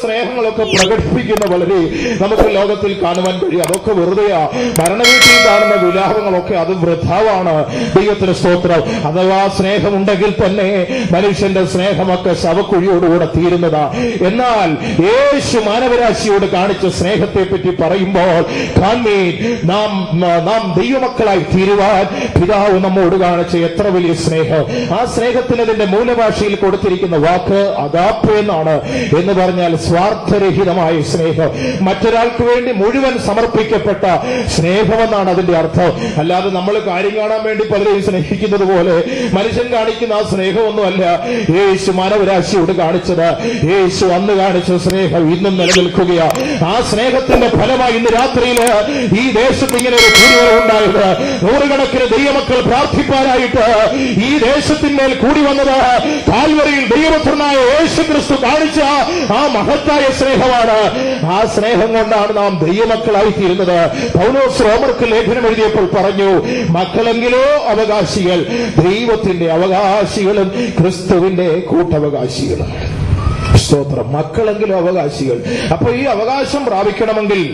സ്നേഹങ്ങളൊക്കെ പ്രകടിപ്പിക്കുന്ന വളരെ നമുക്ക് ലോകത്തിൽ കാണുവാൻ കഴിയും അതൊക്കെ വെറുതെയാ മരണവീട്ടിൽ കാണുന്ന വിലാപങ്ങളൊക്കെ അത് വൃഥാവാണ് ദൈവത്തിന് സ്തോത്രം അഥവാ സ്നേഹമുണ്ടെങ്കിൽ തന്നെ മനുഷ്യന്റെ സ്നേഹമൊക്കെ ശവക്കുഴിയോടുകൂടെ തീരുന്നതാ എന്നാൽ യേശു മാനവരാശിയോട് കാണിച്ച സ്നേഹത്തെ പറ്റി പറയുമ്പോൾ കാൺമീൻ നാം നാം ദൈവമക്കളായി തീരുവാൻ പിതാവ് നമ്മോട് കാണിച്ച എത്ര വലിയ സ്നേഹം ആ സ്നേഹത്തിന് അതിന്റെ മൂലഭാഷയിൽ കൊടുത്തിരിക്കുന്ന വാക്ക് അതാപ്പ് എന്നാണ് എന്ന് പറഞ്ഞാൽ സ്വാർത്ഥരഹിതമായ സ്നേഹം മറ്റൊരാൾക്ക് വേണ്ടി മുഴുവൻ സമർപ്പിക്കപ്പെട്ട സ്നേഹമെന്നാണ് അതിന്റെ അർത്ഥം അല്ലാതെ നമ്മൾ കാര്യം കാണാൻ വേണ്ടി പലരെയും സ്നേഹിക്കുന്നത് പോലെ മനുഷ്യൻ കാണിക്കുന്ന ആ സ്നേഹമൊന്നുമല്ല യേശു മാനവരാശിയോട് കാണിച്ചത് യേശു അന്ന് കാണിച്ച സ്നേഹം ഇന്നും നിലനിൽക്കുകയാ ആ സ്നേഹത്തിന്റെ ഫലമായി ഇന്ന് രാത്രിയില് ഈ ദേശത്ത് ഇങ്ങനെ ഒരു കൂടിവരവുണ്ടായത് നൂറുകണക്കിന് ദൈവമക്കൾ പ്രാർത്ഥിപ്പാനായിട്ട് ഈ ദേശത്തിന്മേൽ കൂടി വന്നത് കാൽവറിയിൽ ദൈവപുത്രനായ യേശു ക്രിസ്തു കാണിച്ച ആ മഹത്തായ സ്നേഹമാണ് ആ സ്നേഹം കൊണ്ടാണ് നാം ദൈവമക്കളായി തീരുന്നത് പൗലോസ് റോമർക്ക് ലേഖനം എഴുതിയപ്പോൾ പറഞ്ഞു മക്കളെങ്കിലോ അവകാശികൾ ദൈവത്തിന്റെ അവകാശികളും ക്രിസ്തുവിന്റെ കൂട്ടവകാശികളും സ്തോത്രം മക്കളെങ്കിലും അവകാശികൾ അപ്പൊ ഈ അവകാശം പ്രാപിക്കണമെങ്കിൽ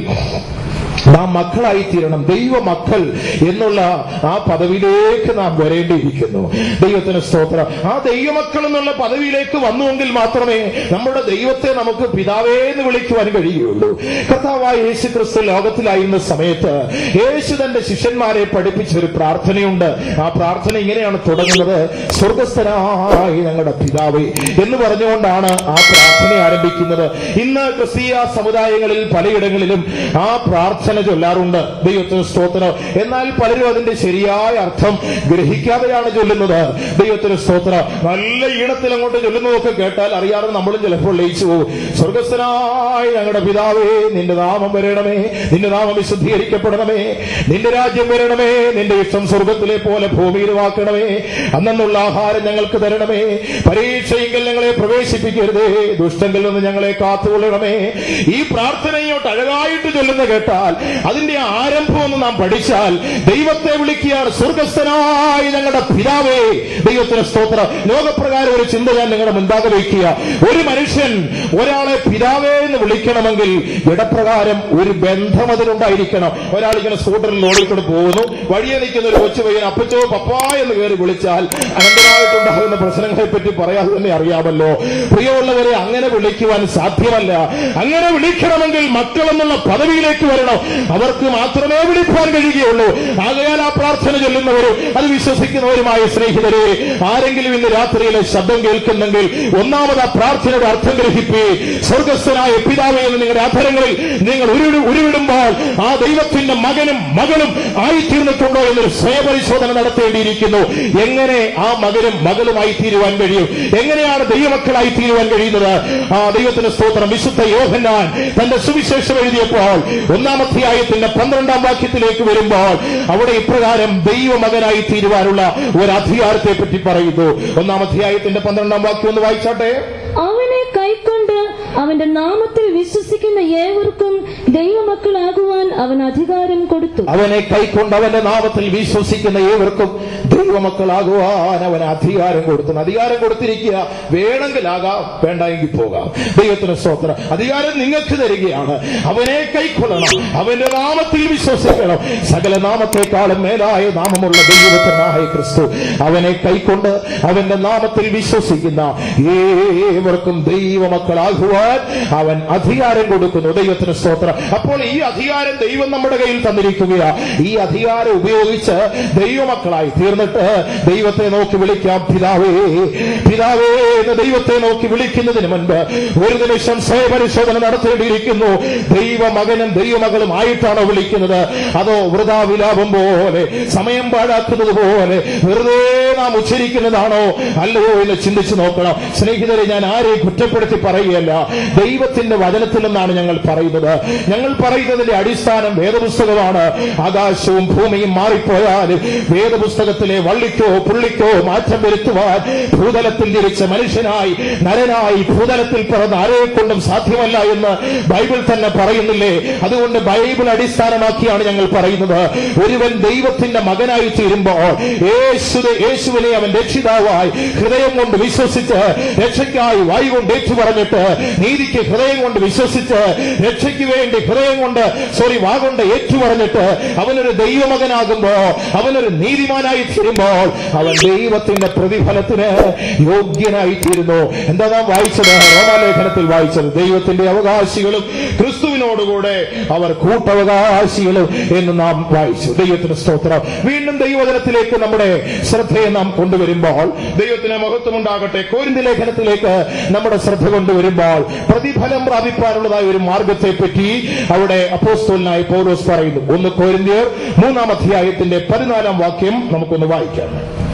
നാം മക്കളായി തീരണം ദൈവ മക്കൾ എന്നുള്ള ആ പദവിയിലേക്ക് നാം വരേണ്ടിയിരിക്കുന്നു ദൈവത്തിന് സ്തോത്രം ആ ദൈവമക്കൾ എന്നുള്ള പദവിയിലേക്ക് വന്നുവെങ്കിൽ മാത്രമേ നമ്മുടെ ദൈവത്തെ നമുക്ക് പിതാവേ എന്ന് വിളിക്കുവാൻ കഴിയുള്ളൂ കർത്താവായ യേശു ക്രിസ്തു ലോകത്തിലായിരുന്ന സമയത്ത് യേശു തന്റെ ശിഷ്യന്മാരെ പഠിപ്പിച്ച ഒരു പ്രാർത്ഥനയുണ്ട് ആ പ്രാർത്ഥന ഇങ്ങനെയാണ് തുടങ്ങുന്നത് സ്വർഗസ്ഥനായ ഞങ്ങളുടെ പിതാവേ എന്ന് പറഞ്ഞുകൊണ്ടാണ് ആ പ്രാർത്ഥന ആരംഭിക്കുന്നത് ഇന്ന് ക്രിസ്തീയ സമുദായങ്ങളിൽ പലയിടങ്ങളിലും ആ പ്രാർത്ഥന ചൊല്ലാറുണ്ട് ദൈവത്തിന് സ്തോത്രം എന്നാൽ പലരും അതിന്റെ ശരിയായ അർത്ഥം ഗ്രഹിക്കാതെയാണ് ചൊല്ലുന്നത് ദൈവത്തിന് സ്തോത്രം നല്ല ഈണത്തിൽ അങ്ങോട്ട് ചൊല്ലുന്നതൊക്കെ കേട്ടാൽ അറിയാതെ നമ്മളും ചിലപ്പോൾ ലയിച്ചു പോകും സ്വർഗസ്ഥനായ ഞങ്ങളുടെ പിതാവേ നിന്റെ നാമം വരണമേ നിന്റെ നാമം വിശുദ്ധീകരിക്കപ്പെടണമേ നിന്റെ രാജ്യം വരണമേ നിന്റെ ഇഷ്ടം സ്വർഗത്തിലെ പോലെ ഭൂമിയിലുമാക്കണമേ അന്നുള്ള ആഹാരം ഞങ്ങൾക്ക് തരണമേ പരീക്ഷയെങ്കിൽ ഞങ്ങളെ പ്രവേശിപ്പിക്കരുതേ ദുഷ്ടങ്കിൽ നിന്ന് ഞങ്ങളെ കാത്തുകൊള്ളണമേ ഈ പ്രാർത്ഥന ഇങ്ങോട്ട് അഴകായിട്ട് ചൊല്ലുന്ന കേട്ടാൽ അതിന്റെ ആരംഭം ഒന്ന് നാം പഠിച്ചാൽ ദൈവത്തെ വിളിക്കുകയാണ് സ്വർഗസ്ഥനായ ഞങ്ങളുടെ പിതാവേ ദൈവത്തിന് സ്തോത്ര ലോകപ്രകാരം ഒരു ചിന്ത ഞാൻ നിങ്ങളുടെ മുൻപാകെ വയ്ക്കുക ഒരു മനുഷ്യൻ ഒരാളെ പിതാവേ എന്ന് വിളിക്കണമെങ്കിൽ ഇടപ്രകാരം ഒരു ബന്ധം അതിലുണ്ടായിരിക്കണം ഒരാൾ ഇങ്ങനെ സ്കൂട്ടറിൽ ഓടിക്കൊണ്ട് പോകുന്നു വഴിയെ നിൽക്കുന്ന ഒരു കൊച്ചു പയ്യൻ അപ്പച്ചോ പപ്പാ എന്ന് കയറി വിളിച്ചാൽ അനന്തരമായിട്ടുണ്ടാകുന്ന പ്രശ്നങ്ങളെ പറ്റി പറയാതെ തന്നെ അറിയാമല്ലോ പ്രിയമുള്ളവരെ അങ്ങനെ വിളിക്കുവാൻ സാധ്യമല്ല അങ്ങനെ വിളിക്കണമെങ്കിൽ മക്കൾ എന്നുള്ള പദവിയിലേക്ക് വരണം അവർക്ക് മാത്രമേ വിളിക്കാൻ കഴിയുകയുള്ളൂ ആകയാൽ ആ പ്രാർത്ഥന ചൊല്ലുന്നവരും അത് വിശ്വസിക്കുന്നവരുമായ സ്നേഹിതരെ ആരെങ്കിലും ഇന്ന് രാത്രിയിലെ ശബ്ദം കേൾക്കുന്നെങ്കിൽ ഒന്നാമത് ആ പ്രാർത്ഥനയുടെ അർത്ഥം ഗ്രഹിപ്പേ സ്വർഗസ്ഥനായ പിതാവേ എന്ന് നിങ്ങളുടെ അധരങ്ങളിൽ നിങ്ങൾ ഉരുവി ഉരുവിടുമ്പോൾ ആ ദൈവത്തിന്റെ മകനും മകളും ആയിത്തീർന്നിട്ടുണ്ടോ എന്നൊരു സ്വയപരിശോധന നടത്തേണ്ടിയിരിക്കുന്നു എങ്ങനെ ആ മകനും മകളുമായി തീരുവാൻ കഴിയും എങ്ങനെയാണ് ദൈവമക്കളായി തീരുവാൻ കഴിയുന്നത് ആ ദൈവത്തിന്റെ സ്തോത്രം വിശുദ്ധ യോഹന്നാൻ തന്റെ സുവിശേഷം എഴുതിയപ്പോൾ ഒന്നാം അധ്യായത്തിന്റെ പന്ത്രണ്ടാം വാക്യത്തിലേക്ക് വരുമ്പോൾ അവിടെ ഇപ്രകാരം ദൈവമകനായി തീരുവാനുള്ള ഒരു അധികാരത്തെ പറ്റി പറയുന്നു ഒന്നാം അധ്യായത്തിന്റെ പന്ത്രണ്ടാം വാക്യം ഒന്ന് വായിച്ചാട്ടെ അവനെ കൈക്കൊണ്ട് അവന്റെ നാമത്തിൽ വിശ്വസിക്കുന്ന ഏവർക്കും ദൈവമക്കളാകുവാൻ അവൻ അധികാരം കൊടുത്തു അവനെ കൈക്കൊണ്ട് അവന്റെ നാമത്തിൽ വിശ്വസിക്കുന്ന ഏവർക്കും ദൈവമക്കളാകുവാൻ അവന് അധികാരം കൊടുത്തു അധികാരം കൊടുത്തിരിക്കുക വേണമെങ്കിലാകാം വേണ്ടെങ്കിൽ പോകാം ദൈവത്തിന് സ്തോത്രം അധികാരം നിങ്ങൾക്ക് തരികയാണ് അവനെ കൈക്കൊള്ളണം അവന്റെ നാമത്തിൽ വിശ്വസിക്കണം സകല നാമത്തെക്കാളും മേലായ നാമമുള്ള ദൈവത്തിനായ ക്രിസ്തു അവനെ കൈക്കൊണ്ട് അവന്റെ നാമത്തിൽ വിശ്വസിക്കുന്ന ഏവർക്കും ദൈവമക്കളാകുവാൻ അവൻ അധികാരം കൊടുക്കുന്നു ദൈവത്തിന് സ്തോത്രം അപ്പോൾ ഈ അധികാരം ദൈവം നമ്മുടെ കയ്യിൽ തന്നിരിക്കുകയാ ഈ അധികാരം ഉപയോഗിച്ച് ദൈവമക്കളായി തീർന്നിട്ട് ദൈവത്തെ നോക്കി വിളിക്കാം പിതാവേ പിതാവേ എന്ന് ദൈവത്തെ നോക്കി വിളിക്കുന്നതിന് മുൻപ് ഒരു നിമിഷം സ്വയപരിശോധന നടത്തേണ്ടിയിരിക്കുന്നു ദൈവമകനും ദൈവമകളും ആയിട്ടാണോ വിളിക്കുന്നത് അതോ വൃതാ വിലാപം പോലെ സമയം പാഴാക്കുന്നത് പോലെ വെറുതെ നാം ഉച്ചരിക്കുന്നതാണോ അല്ലയോ എന്ന് ചിന്തിച്ചു നോക്കണം സ്നേഹിതരെ ഞാൻ ആരെയും കുറ്റപ്പെടുത്തി പറയുകയല്ല ദൈവത്തിന്റെ വചനത്തിൽ നിന്നാണ് ഞങ്ങൾ പറയുന്നത് ഞങ്ങൾ പറയുന്നതിന്റെ അടിസ്ഥാനം വേദപുസ്തകമാണ് ആകാശവും ഭൂമിയും മാറിപ്പോയാലും വേദപുസ്തകത്തിലെ അതിനെ വള്ളിക്കോ പുള്ളിക്കോ മാറ്റം വരുത്തുവാൻ ഭൂതലത്തിൽ ജനിച്ച മനുഷ്യനായി നരനായി ഭൂതലത്തിൽ പിറന്ന ആരെ കൊണ്ടും സാധ്യമല്ല എന്ന് ബൈബിൾ തന്നെ പറയുന്നില്ലേ അതുകൊണ്ട് ബൈബിൾ അടിസ്ഥാനമാക്കിയാണ് ഞങ്ങൾ പറയുന്നത് ഒരുവൻ ദൈവത്തിന്റെ മകനായി തീരുമ്പോൾ യേശു യേശുവിനെ അവൻ രക്ഷിതാവായി ഹൃദയം കൊണ്ട് വിശ്വസിച്ച് രക്ഷയ്ക്കായി വായു കൊണ്ട് ഏറ്റു പറഞ്ഞിട്ട് നീതിക്ക് ഹൃദയം കൊണ്ട് വിശ്വസിച്ച് രക്ഷയ്ക്ക് വേണ്ടി ഹൃദയം കൊണ്ട് സോറി വാ കൊണ്ട് ഏറ്റു പറഞ്ഞിട്ട് അവനൊരു ദൈവമകനാകുമ്പോ അവനൊരു നീതിമാനായി തീരുമ്പോൾ അവൻ ദൈവത്തിന്റെ പ്രതിഫലത്തിന് യോഗ്യനായി തീരുന്നു എന്താ നാം വായിച്ചത് റോമാലേഖനത്തിൽ വായിച്ചത് ദൈവത്തിന്റെ അവകാശികളും ക്രിസ്തുവിനോടുകൂടെ അവർ കൂട്ടവകാശികളും എന്ന് നാം വായിച്ചു ദൈവത്തിന് സ്തോത്രം വീണ്ടും ദൈവവചനത്തിലേക്ക് നമ്മുടെ ശ്രദ്ധയെ നാം കൊണ്ടുവരുമ്പോൾ ദൈവത്തിന് മഹത്വമുണ്ടാകട്ടെ കോരിന്തി ലേഖനത്തിലേക്ക് നമ്മുടെ ശ്രദ്ധ കൊണ്ടുവരുമ്പോൾ പ്രതിഫലം പ്രാപിപ്പാനുള്ളതായ ഒരു മാർഗത്തെ പറ്റി അവിടെ അപ്പോസ്തോലിനായി പൗലോസ് പറയുന്നു ഒന്ന് കോരിന്തിയർ മൂന്നാം അധ്യായത്തിന്റെ പതിനാലാം വാക്യം നമുക്കൊന്ന് വായിക്കാം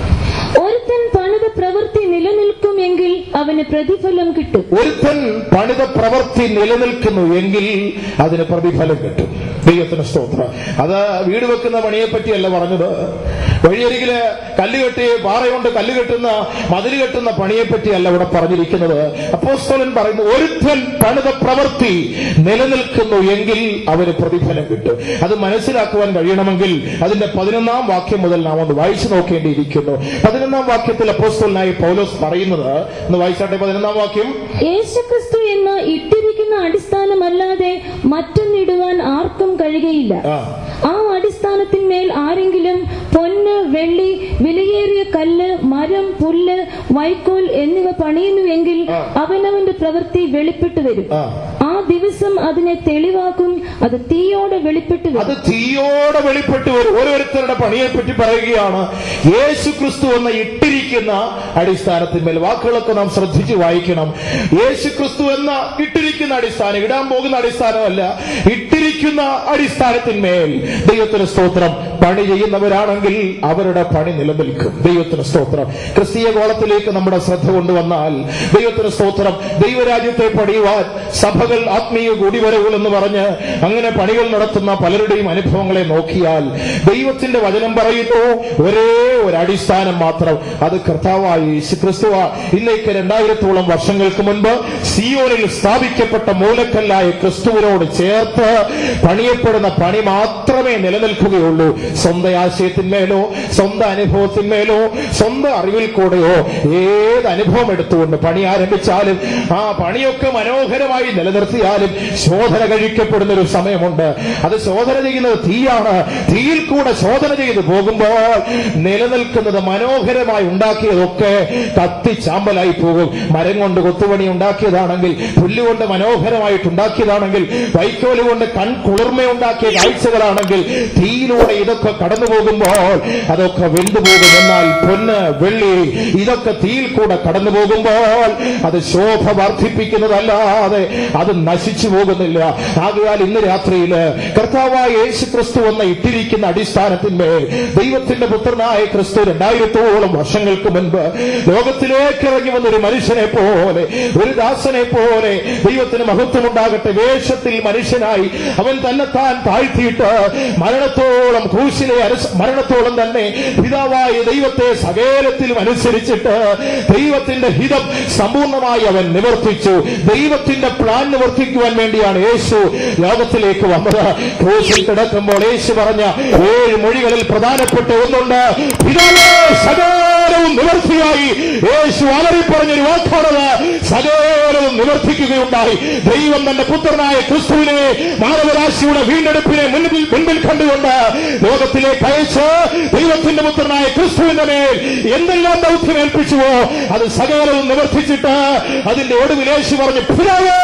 ഒരുത്തൻ പണിത പ്രവൃത്തി നിലനിൽക്കുമെങ്കിൽ അവന് പ്രതിഫലം കിട്ടും ഒരുത്തൻ പണിത പ്രവൃത്തി നിലനിൽക്കുന്നു എങ്കിൽ അതിന് പ്രതിഫലം കിട്ടും ദൈവത്തിന് സ്തോത്രം അത് വീട് വെക്കുന്ന പണിയെ പറ്റിയല്ല പറഞ്ഞത് വഴിയരികില് കല്ല് കെട്ടി പാറ കൊണ്ട് കല്ല് കെട്ടുന്ന മതിൽ കെട്ടുന്ന പണിയെ പറ്റിയല്ല ഇവിടെ പറഞ്ഞിരിക്കുന്നത് അപ്പോസ്തലൻ പറയുന്നു ഒരുത്തൻ പണിത പ്രവൃത്തി നിലനിൽക്കുന്നു എങ്കിൽ അവന് പ്രതിഫലം കിട്ടും അത് മനസ്സിലാക്കുവാൻ കഴിയണമെങ്കിൽ അതിന്റെ പതിനൊന്നാം വാക്യം മുതൽ നാം ഒന്ന് വായിച്ചു നോക്കേണ്ടിയിരിക്കുന്നു പതിനൊന്നാം വാക്യത്തിൽ അപ്പോസ്തലനായി പൗലോസ് പറയുന്നത് ഒന്ന് വായിച്ചാട്ടെ പതിനൊന്നാം വാക്യം യേശുക്രിസ്തു എന്ന ഇട്ടിരിക്കുന്ന അടിസ്ഥാനമല്ലാതെ മറ്റൊന്നിടുവാൻ ആർക്കും കഴിയുകയില്ല ആ ആ അടിസ്ഥാനത്തിന്മേൽ ആരെങ്കിലും പൊന്ന് വെള്ളി വിലയേറിയ കല്ല് മരം പുല്ല് വൈക്കോൽ എന്നിവ പണിയുന്നുവെങ്കിൽ ആ. അവനവന്റെ പ്രവൃത്തി വെളിപ്പെട്ടു വരും ആ ആ ദിവസം അതിനെ തെളിവാക്കും അത് തീയോടെ വെളിപ്പെട്ടു അത് വരും തീയോടെ വെളിപ്പെട്ട് വരും ഓരോരുത്തരുടെ പണിയെ പറ്റി പറയുകയാണ് യേശു ക്രിസ്തു എന്ന ഇട്ടിരിക്കുന്ന അടിസ്ഥാനത്തിന്മേൽ വാക്കുകളൊക്കെ നാം ശ്രദ്ധിച്ച് വായിക്കണം യേശു ക്രിസ്തു എന്ന ഇട്ടിരിക്കുന്ന അടിസ്ഥാനം ഇടാൻ പോകുന്ന അടിസ്ഥാനമല്ല ഇട്ടിരിക്കുന്ന അടിസ്ഥാനത്തിന്മേൽ ദൈവത്തിന് സ്തോത്രം പണി ചെയ്യുന്നവരാണെങ്കിൽ അവരുടെ പണി നിലനിൽക്കും ദൈവത്തിന് സ്തോത്രം ക്രിസ്തീയ കോളത്തിലേക്ക് നമ്മുടെ ശ്രദ്ധ കൊണ്ടുവന്നാൽ ദൈവത്തിന് സ്തോത്രം ദൈവരാജ്യത്തെ പണിയുവാൻ സഭകൾ ആത്മീയ കൂടിവരവുകൾ എന്ന് പറഞ്ഞ് അങ്ങനെ പണികൾ നടത്തുന്ന പലരുടെയും അനുഭവങ്ങളെ നോക്കിയാൽ ദൈവത്തിന്റെ വചനം പറയുന്നു ഒരേ ഒരു അടിസ്ഥാനം മാത്രം അത് കർത്താവായ യേശു ക്രിസ്തുവ ഇന്നേക്ക് രണ്ടായിരത്തോളം വർഷങ്ങൾക്ക് മുൻപ് സിയോനിൽ സ്ഥാപിക്കപ്പെട്ട മൂലക്കല്ലായ ക്രിസ്തുവിനോട് ചേർത്ത് പണിയപ്പെടുന്ന പണി മാത്രമേ നിലനിൽക്കുകയുള്ളൂ സ്വന്തം ആശയത്തിന്മേലോ സ്വന്തം അനുഭവത്തിന്മേലോ സ്വന്തം അറിവിൽ കൂടെയോ ഏത് അനുഭവം എടുത്തുകൊണ്ട് പണി ആരംഭിച്ചാലും ആ പണിയൊക്കെ മനോഹരമായി നിലനിർത്തിയാലും ശോധന കഴിക്കപ്പെടുന്ന ഒരു സമയമുണ്ട് അത് ശോധന ചെയ്യുന്നത് തീയാണ് തീയിൽ കൂടെ ശോധന ചെയ്തു പോകുമ്പോൾ നിലനിൽക്കുന്നത് മനോഹരമായി ഉണ്ടാക്കിയതൊക്കെ കത്തിച്ചാമ്പലായി പോകും മരം കൊണ്ട് കൊത്തുപണി ഉണ്ടാക്കിയതാണെങ്കിൽ പുല്ലുകൊണ്ട് മനോഹരമായിട്ട് ഉണ്ടാക്കിയതാണെങ്കിൽ വൈക്കോല് കൊണ്ട് കൺ കുളിർമയുണ്ടാക്കിയ കാഴ്ചകളാണെങ്കിൽ തീയിലൂടെ ഇതൊക്കെ കടന്നു പോകുമ്പോൾ അതൊക്കെ വെന്തുപോകും എന്നാൽ പൊന്ന് വെള്ളി ഇതൊക്കെ തീയിൽ കൂടെ കടന്നു പോകുമ്പോൾ അത് ശോഭ വർദ്ധിപ്പിക്കുന്നതല്ലാതെ അത് നശിച്ചു പോകുന്നില്ല ആകയാൽ ഇന്ന് രാത്രിയില് കർത്താവായ യേശു ക്രിസ്തു എന്ന ഇട്ടിരിക്കുന്ന അടിസ്ഥാനത്തിന്മേൽ ദൈവത്തിന്റെ പുത്രനായ ക്രിസ്തു രണ്ടായിരത്തോളം വർഷങ്ങൾക്ക് മുൻപ് ലോകത്തിലേക്ക് ഇറങ്ങി വന്ന ഒരു മനുഷ്യനെ പോലെ ഒരു ദാസനെ പോലെ ദൈവത്തിന് മഹത്വമുണ്ടാകട്ടെ വേഷത്തിൽ മനുഷ്യനായി അവൻ തന്നെത്താൻ താഴ്ത്തിയിട്ട് മരണത്തോളം ക്രൂശിലെ അരസ- മരണത്തോളം തന്നെ പിതാവായ ദൈവത്തെ സകേലത്തിലും അനുസരിച്ചിട്ട് ദൈവത്തിന്റെ ഹിതം സമ്പൂർണ്ണമായി അവൻ നിവർത്തിച്ചു ദൈവത്തിന്റെ പ്ലാൻ നിവർത്തിക്കുവാൻ വേണ്ടിയാണ് യേശു ലോകത്തിലേക്ക് വന്നത് ക്രൂശിൽ കിടക്കുമ്പോൾ യേശു പറഞ്ഞ ഏഴ് മൊഴികളിൽ പ്രധാനപ്പെട്ട ഒന്നുണ്ട് പിതാവേ സകലവും നിവർത്തിയായി യേശു അലറി പറഞ്ഞൊരു വാക്കാണത് സകലവും നിവർത്തിക്കുകയുണ്ടായി ദൈവം തന്റെ പുത്രനായ ക്രിസ്തുവിനെ മാനവരാശിയുടെ വീണ്ടെടുപ്പിനെ മുൻപിൽ മുൻപിൽ കണ്ടുകൊണ്ട് ലോകത്തിലേക്ക് അയച്ച് ദൈവത്തിന്റെ പുത്രനായ ക്രിസ്തുവിന്റെ മേൽ എന്തെല്ലാം ദൗത്യം ഏൽപ്പിച്ചുവോ അത് സകലവും നിവർത്തിച്ചിട്ട് അതിന്റെ ഒടുവിൽ യേശു പറഞ്ഞു പിതാവേ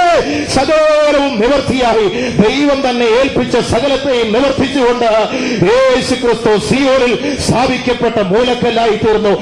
സകലവും നിവർത്തിയായി ദൈവം തന്നെ ഏൽപ്പിച്ച സകലത്തെയും നിവർത്തിച്ചുകൊണ്ട് യേശു ക്രിസ്തു സിയോനിൽ സ്ഥാപിക്കപ്പെട്ട മൂലക്കല്ലായി തീർന്നു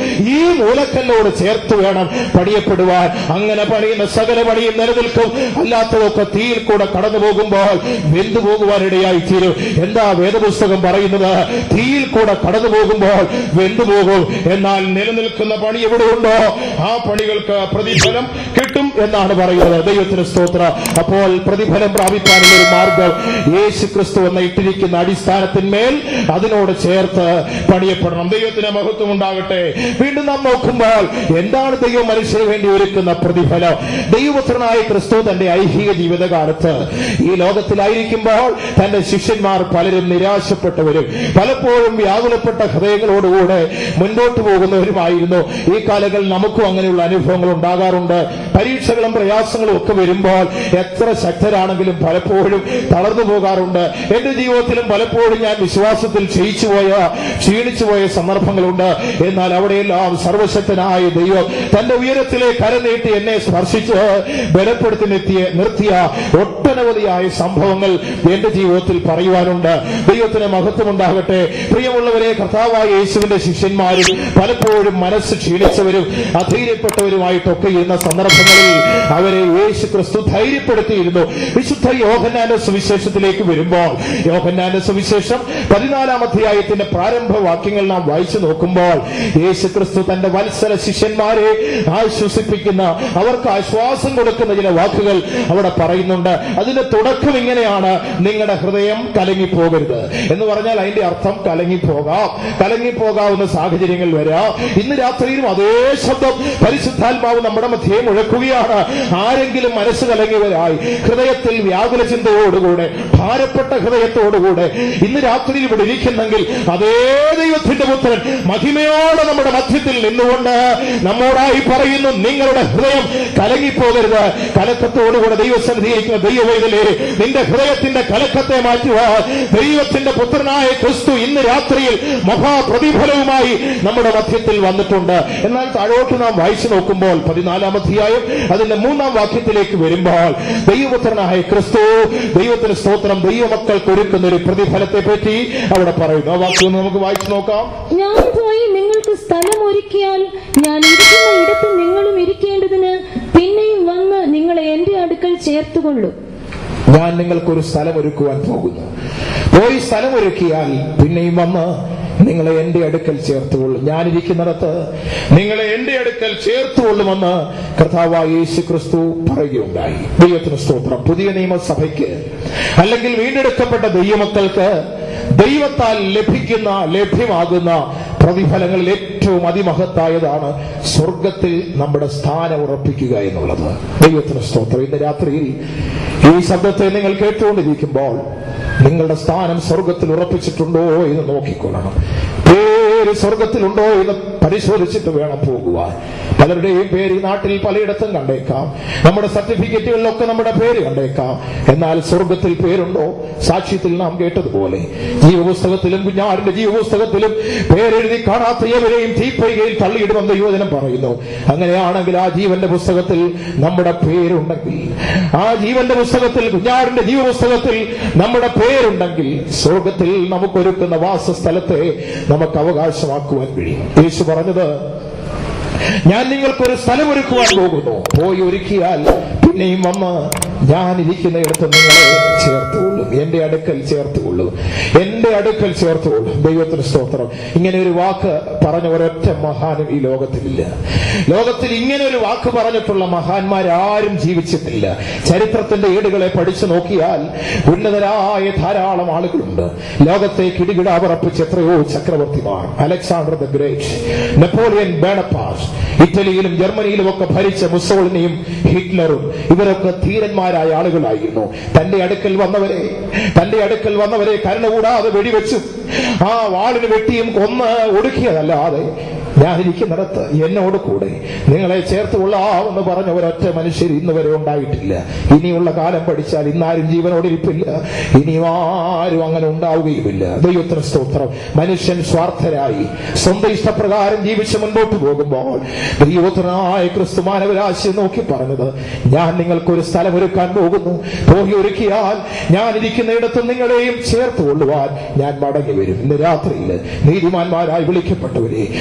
ഈ മൂലക്കല്ലോട് ചേർത്ത് വേണം പണിയപ്പെടുവാൻ അങ്ങനെ പണിയുന്ന സകല പണിയും നിലനിൽക്കും അല്ലാത്തതൊക്കെ തീയിൽ കൂടെ കടന്നു പോകുമ്പോൾ വെന്തു പോകുവാനിടയായി തീരും എന്താ വേദപുസ്തകം പറയുന്നത് തീയിൽ കൂടെ കടന്നു പോകുമ്പോൾ വെന്തു പോകും എന്നാൽ നിലനിൽക്കുന്ന പണി എവിടെയുണ്ടോ ആ പണികൾക്ക് പ്രതിഫലം കിട്ടും എന്നാണ് പറയുന്നത് ദൈവത്തിന് സ്തോത്ര അപ്പോൾ പ്രതിഫലം പ്രാപിക്കാനുള്ള ഒരു മാർഗം യേശു ക്രിസ്തു എന്ന ഇട്ടിരിക്കുന്ന അടിസ്ഥാനത്തിന്മേൽ അതിനോട് ചേർത്ത് പണിയപ്പെടണം ദൈവത്തിന് മഹത്വം ഉണ്ടാകട്ടെ വീണ്ടും നാം നോക്കുമ്പോൾ എന്താണ് ദൈവം മനുഷ്യന് വേണ്ടി ഒരുക്കുന്ന പ്രതിഫലം ദൈവപുത്രനായ ക്രിസ്തു തന്റെ ഐഹിക ജീവിതകാലത്ത് ഈ ലോകത്തിലായിരിക്കുമ്പോൾ തന്റെ ശിഷ്യന്മാർ പലരും നിരാശപ്പെട്ടവരും പലപ്പോഴും വ്യാകുലപ്പെട്ട ഹൃദയങ്ങളോടുകൂടെ മുൻപോട്ട് പോകുന്നവരുമായിരുന്നു ഈ കാലങ്ങളിൽ നമുക്കും അങ്ങനെയുള്ള അനുഭവങ്ങൾ ഉണ്ടാകാറുണ്ട് പരീക്ഷകളും പ്രയാസങ്ങളും ഒക്കെ വരുമ്പോൾ എത്ര ശക്തരാണെങ്കിലും പലപ്പോഴും തളർന്നു പോകാറുണ്ട് എന്റെ ജീവിതത്തിലും പലപ്പോഴും ഞാൻ വിശ്വാസത്തിൽ ക്ഷയിച്ചു പോയ ക്ഷീണിച്ചു പോയ സന്ദർഭങ്ങളുണ്ട് എന്നാൽ അവിടെയെല്ലാം സർവശക്തനായ ദൈവം തന്റെ ഉയരത്തിലെ കരനീട്ടി എന്നെ സ്പർശിച്ച് ബലപ്പെടുത്തി നിർത്തിയ നിർത്തിയ ഒട്ടനവധിയായ സംഭവങ്ങൾ എന്റെ ജീവിതത്തിൽ പറയുവാനുണ്ട് ദൈവത്തിന് മഹത്വമുണ്ടാകട്ടെ പ്രിയമുള്ളവരെ കർത്താവായ യേശുവിന്റെ ശിഷ്യന്മാരും പലപ്പോഴും മനസ്സ് ക്ഷീണിച്ചവരും അധൈര്യപ്പെട്ടവരുമായിട്ടൊക്കെ ഇരുന്ന സന്ദർഭങ്ങളിൽ അവരെ യേശു ക്രിസ്തു ധൈര്യപ്പെടുത്തിയിരുന്നു വിശുദ്ധ യോഹന്നാന്റെ സുവിശേഷത്തിലേക്ക് വരുമ്പോൾ യോഹന്നാന്റെ സുവിശേഷം പതിനാലാം അധ്യായത്തിന്റെ പ്രാരംഭ വാക്യങ്ങൾ നാം വായിച്ചു നോക്കുമ്പോൾ യേശു ക്രിസ്തു തന്റെ വത്സര ശിഷ്യന്മാരെ ആശ്വസിപ്പിക്കുന്ന അവർക്ക് ആശ്വാസം കൊടുക്കുന്ന ചില വാക്കുകൾ അവിടെ പറയുന്നുണ്ട് അതിന്റെ തുടക്കം ഇങ്ങനെയാണ് നിങ്ങളുടെ ഹൃദയം കലങ്ങിപ്പോകരുത് എന്ന് പറഞ്ഞാൽ അതിന്റെ അർത്ഥം കലങ്ങിപ്പോകാം കലങ്ങിപ്പോകാവുന്ന സാഹചര്യങ്ങൾ വരാം ഇന്ന് രാത്രിയിലും അതേ ശബ്ദം പരിശുദ്ധാത്മാവ് നമ്മുടെ മധ്യേ മുഴക്കുകയാണ് ആരെങ്കിലും മനസ്സ് കലങ്ങിയവരായി ഹൃദയത്തിൽ വ്യാകുല ചിന്തയോടുകൂടെ ഭാരപ്പെട്ട ഹൃദയത്തോടുകൂടെ ഇന്ന് രാത്രിയിൽ ഇവിടെ ഇരിക്കുന്നെങ്കിൽ അതേ ദൈവത്തിന്റെ പുത്രൻ മഹിമയോടെ നമ്മുടെ മധ്യത്തിൽ നിന്നുകൊണ്ട് നമ്മോടായി പറയുന്നു നിങ്ങളുടെ ഹൃദയം കലങ്ങിപ്പോകരുത് കലക്കത്തോടുകൂടെ ദൈവസന്നിധിയിരിക്കുന്ന ദൈവവൈതലേ നിന്റെ ഹൃദയത്തിന്റെ കലക്കത്തെ മാറ്റുവാൻ ദൈവത്തിന്റെ പുത്രനായ ക്രിസ്തു ഇന്ന് രാത്രിയിൽ മഹാപ്രതിഫലവുമായി നമ്മുടെ മധ്യത്തിൽ വന്നിട്ടുണ്ട് എന്നാൽ താഴോട്ട് നാം വായിച്ചു നോക്കുമ്പോൾ പതിനാലാം അധ്യായം അതിന്റെ മൂന്നാം വാക്യത്തിലേക്ക് വരുമ്പോൾ ദൈവപുത്രനായ ക്രിസ്തു ദൈവത്തിന് സ്തോത്രം ദൈവമക്കൾക്ക് ഒരുക്കുന്ന ഒരു പ്രതിഫലത്തെ പറ്റി അവിടെ പറയുന്നു ആ വാക്യം ഒന്ന് നമുക്ക് വായിച്ചു നോക്കാം ഞാൻ പോയി നിങ്ങൾക്ക് സ്ഥലം ഒരുക്കിയാൽ ഞാൻ ഇരിക്കുന്ന ഇടത്ത് നിങ്ങളും ഇരിക്കേണ്ടതിന് പിന്നെയും വന്ന് നിങ്ങളെ എന്റെ അടുക്കൽ ചേർത്തുകൊള്ളു ഞാൻ നിങ്ങൾക്കൊരു സ്ഥലം ഒരുക്കുവാൻ പോകുന്നു പോയി സ്ഥലം ഒരുക്കിയാൽ പിന്നെയും വന്ന് നിങ്ങളെ എന്റെ അടുക്കൽ ചേർത്തുകൊള്ളും ഞാനിരിക്കുന്നിടത്ത് നിങ്ങളെ എന്റെ അടുക്കൽ ചേർത്തുകൊള്ളുമെന്ന് കർത്താവായ യേശു ക്രിസ്തു പറയുകയുണ്ടായി ദൈവത്തിന് സ്തോത്രം പുതിയ നിയമസഭയ്ക്ക് അല്ലെങ്കിൽ വീണ്ടെടുക്കപ്പെട്ട ദൈവമക്കൾക്ക് ദൈവത്താൽ ലഭിക്കുന്ന ലഭ്യമാകുന്ന പ്രതിഫലങ്ങളിൽ ഏറ്റവും അതിമഹത്തായതാണ് സ്വർഗത്തിൽ നമ്മുടെ സ്ഥാനം ഉറപ്പിക്കുക എന്നുള്ളത് ദൈവത്തിന് സ്തോത്രം ഇന്ന് രാത്രിയിൽ ഈ ശബ്ദത്തെ നിങ്ങൾ കേട്ടുകൊണ്ടിരിക്കുമ്പോൾ നിങ്ങളുടെ സ്ഥാനം സ്വർഗത്തിൽ ഉറപ്പിച്ചിട്ടുണ്ടോ എന്ന് നോക്കിക്കൊള്ളണം പേര് സ്വർഗത്തിലുണ്ടോ എന്ന് പരിശോധിച്ചിട്ട് വേണം പോകുവാൻ പലരുടെയും പേര് ഈ നാട്ടിൽ പലയിടത്തും കണ്ടേക്കാം നമ്മുടെ സർട്ടിഫിക്കറ്റുകളിലൊക്കെ നമ്മുടെ പേര് കണ്ടേക്കാം എന്നാൽ സ്വർഗത്തിൽ പേരുണ്ടോ സാക്ഷ്യത്തിൽ നാം കേട്ടതുപോലെ ജീവപുസ്തകത്തിലും കുഞ്ഞാടിന്റെ ജീവപുസ്തകത്തിലും പേരെഴുതി കാണാത്ത ഏവരെയും തീപ്പൊയ്കയിൽ തള്ളിയിടുമെന്ന് യുവജനം പറയുന്നു അങ്ങനെയാണെങ്കിൽ ആ ജീവന്റെ പുസ്തകത്തിൽ നമ്മുടെ പേരുണ്ടെങ്കിൽ ആ ജീവന്റെ പുസ്തകത്തിൽ കുഞ്ഞാടിന്റെ ജീവപുസ്തകത്തിൽ നമ്മുടെ പേരുണ്ടെങ്കിൽ സ്വർഗത്തിൽ നമുക്കൊരുക്കുന്ന വാസസ്ഥലത്തെ നമുക്ക് അവകാശമാക്കുവാൻ കഴിയും യേശു പറഞ്ഞത് ഞാൻ നിങ്ങൾക്കൊരു സ്ഥലം ഒരുക്കുവാൻ പോകുന്നു പോയി ഒരുക്കിയാൽ പിന്നെയും വന്ന് ഞാൻ ഇരിക്കുന്നിടത്ത് നിങ്ങളെ ചേർത്തുകൊള്ളും എന്റെ അടുക്കൽ ചേർത്തുകൊള്ളും എന്റെ അടുക്കൽ ചേർത്തുകൊള്ളും ദൈവത്തിന് സ്തോത്രം ഇങ്ങനെ ഒരു വാക്ക് പറഞ്ഞ ഒരൊറ്റ മഹാനും ഈ ലോകത്തിലില്ല ലോകത്തിൽ ഇങ്ങനെ ഒരു വാക്ക് പറഞ്ഞിട്ടുള്ള മഹാന്മാരാരും ജീവിച്ചിട്ടില്ല ചരിത്രത്തിന്റെ ഏടുകളെ പഠിച്ചു നോക്കിയാൽ ഉന്നതരായ ധാരാളം ആളുകളുണ്ട് ലോകത്തെ കിടികിടാപറപ്പിച്ച് എത്രയോ ചക്രവർത്തിമാർ Alexander the great Napoleon Bonaparte ഇറ്റലിയിലും ജർമ്മനിയിലും ഒക്കെ ഭരിച്ച മുസോളിനിയും ഹിറ്റ്ലറും ഇവരൊക്കെ ധീരന്മാരായ ആളുകളായിരുന്നു തന്റെ അടുക്കൽ വന്നവരെ തന്റെ അടുക്കൽ വന്നവരെ കരുണ കൂടാതെ വെടിവെച്ചും ആ വാളിന് വെട്ടിയും കൊന്ന് ഒടുക്കിയതല്ലാതെ ഞാനിരിക്കുന്നിടത്ത് എന്നോട് കൂടെ നിങ്ങളെ ചേർത്ത് കൊള്ളാമെന്ന് പറഞ്ഞ ഒരൊറ്റ മനുഷ്യർ ഇന്ന് വരെ ഉണ്ടായിട്ടില്ല ഇനിയുള്ള കാലം പഠിച്ചാൽ ഇന്നാരും ജീവനോടിരിപ്പില്ല ഇനിയും ആരും അങ്ങനെ ഉണ്ടാവുകയുമില്ല ദൈവത്തിന് സ്തോത്രം മനുഷ്യൻ സ്വാർത്ഥരായി സ്വന്തം ഇഷ്ടപ്രകാരം ജീവിച്ച് മുൻപോട്ട് പോകുമ്പോൾ ദൈവത്തിനായ ക്രിസ്തു മാനവരാശി നോക്കി പറഞ്ഞത് ഞാൻ നിങ്ങൾക്കൊരു സ്ഥലം ഒരുക്കാൻ പോകുന്നു പോയി ഒരുക്കിയാൽ ഞാൻ ഇരിക്കുന്നിടത്ത് നിങ്ങളെയും ചേർത്ത് കൊള്ളുവാൻ ഞാൻ മടങ്ങി വരും ഇന്ന് രാത്രിയിൽ നീതിമാന്മാരായി വിളിക്കപ്പെട്ടവരെ ദൈവം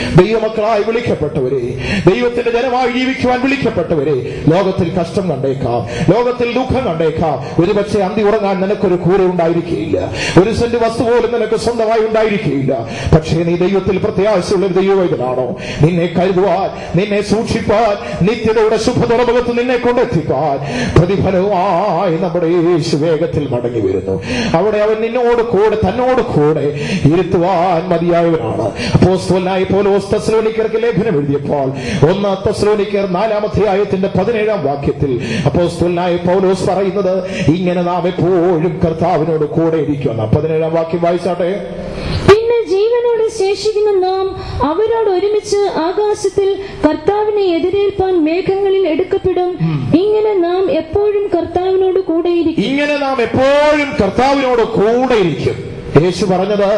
ദൈവമക്കളായി വിളിക്കപ്പെട്ടവരെ ദൈവത്തിന്റെ ജനമായി ജീവിക്കുവാൻ വിളിക്കപ്പെട്ടവരെ ലോകത്തിൽ കഷ്ടം കണ്ടേക്കാം ലോകത്തിൽ ദുഃഖം കണ്ടേക്കാം ഒരുപക്ഷെ അന്തി ഉറങ്ങാൻ നിനക്കൊരു കൂര ഉണ്ടായിരിക്കുകയില്ല ഒരു സെന്റ് വസ്തു പോലും നിനക്ക് സ്വന്തമായി ഉണ്ടായിരിക്കുകയില്ല പക്ഷേ നീ ദൈവത്തിൽ പ്രത്യാശയുള്ള ഒരു ദൈവവേദനാണോ നിന്നെ കരുതുവാൻ നിന്നെ സൂക്ഷിപ്പാൻ നിത്യതയുടെ ശുഭതുറമുഖത്ത് നിന്നെ കൊണ്ടെത്തിപ്പാൻ പ്രതിഫലവുമായി നമ്മുടെ യേശു വേഗത്തിൽ മടങ്ങി വരുന്നു അവിടെ അവൻ നിന്നോട് കൂടെ തന്നോട് കൂടെ ഇരുത്തുവാൻ മതിയായവനാണ് അപ്പോസ്തലനായ പൗലോസ് തെസ്സലോനിക്കർക്ക് ലേഖനം എഴുതിയപ്പോൾ ഒന്ന് തെസ്സലോനിക്കർ നാലാമത്തെ ആയത്തിന്റെ പതിനേഴാം വാക്യത്തിൽ അപ്പോസ്തലനായ പൗലോസ് പറയുന്നത് ഇങ്ങനെ നാം എപ്പോഴും കർത്താവിനോട് കൂടെ ഇരിക്കുന്ന പതിനേഴാം വാക്യം വായിച്ചാട്ടെ പിന്നെ ജീവനോടെ ശേഷിക്കുന്ന നാം അവരോട് ഒരുമിച്ച് ആകാശത്തിൽ കർത്താവിനെ എതിരേൽപ്പാൻ മേഘങ്ങളിൽ എടുക്കപ്പെടും ഇങ്ങനെ നാം എപ്പോഴും കർത്താവിനോട് കൂടെയിരിക്കും ഇങ്ങനെ നാം എപ്പോഴും കർത്താവിനോട് കൂടെ ഇരിക്കും യേശു പറഞ്ഞത്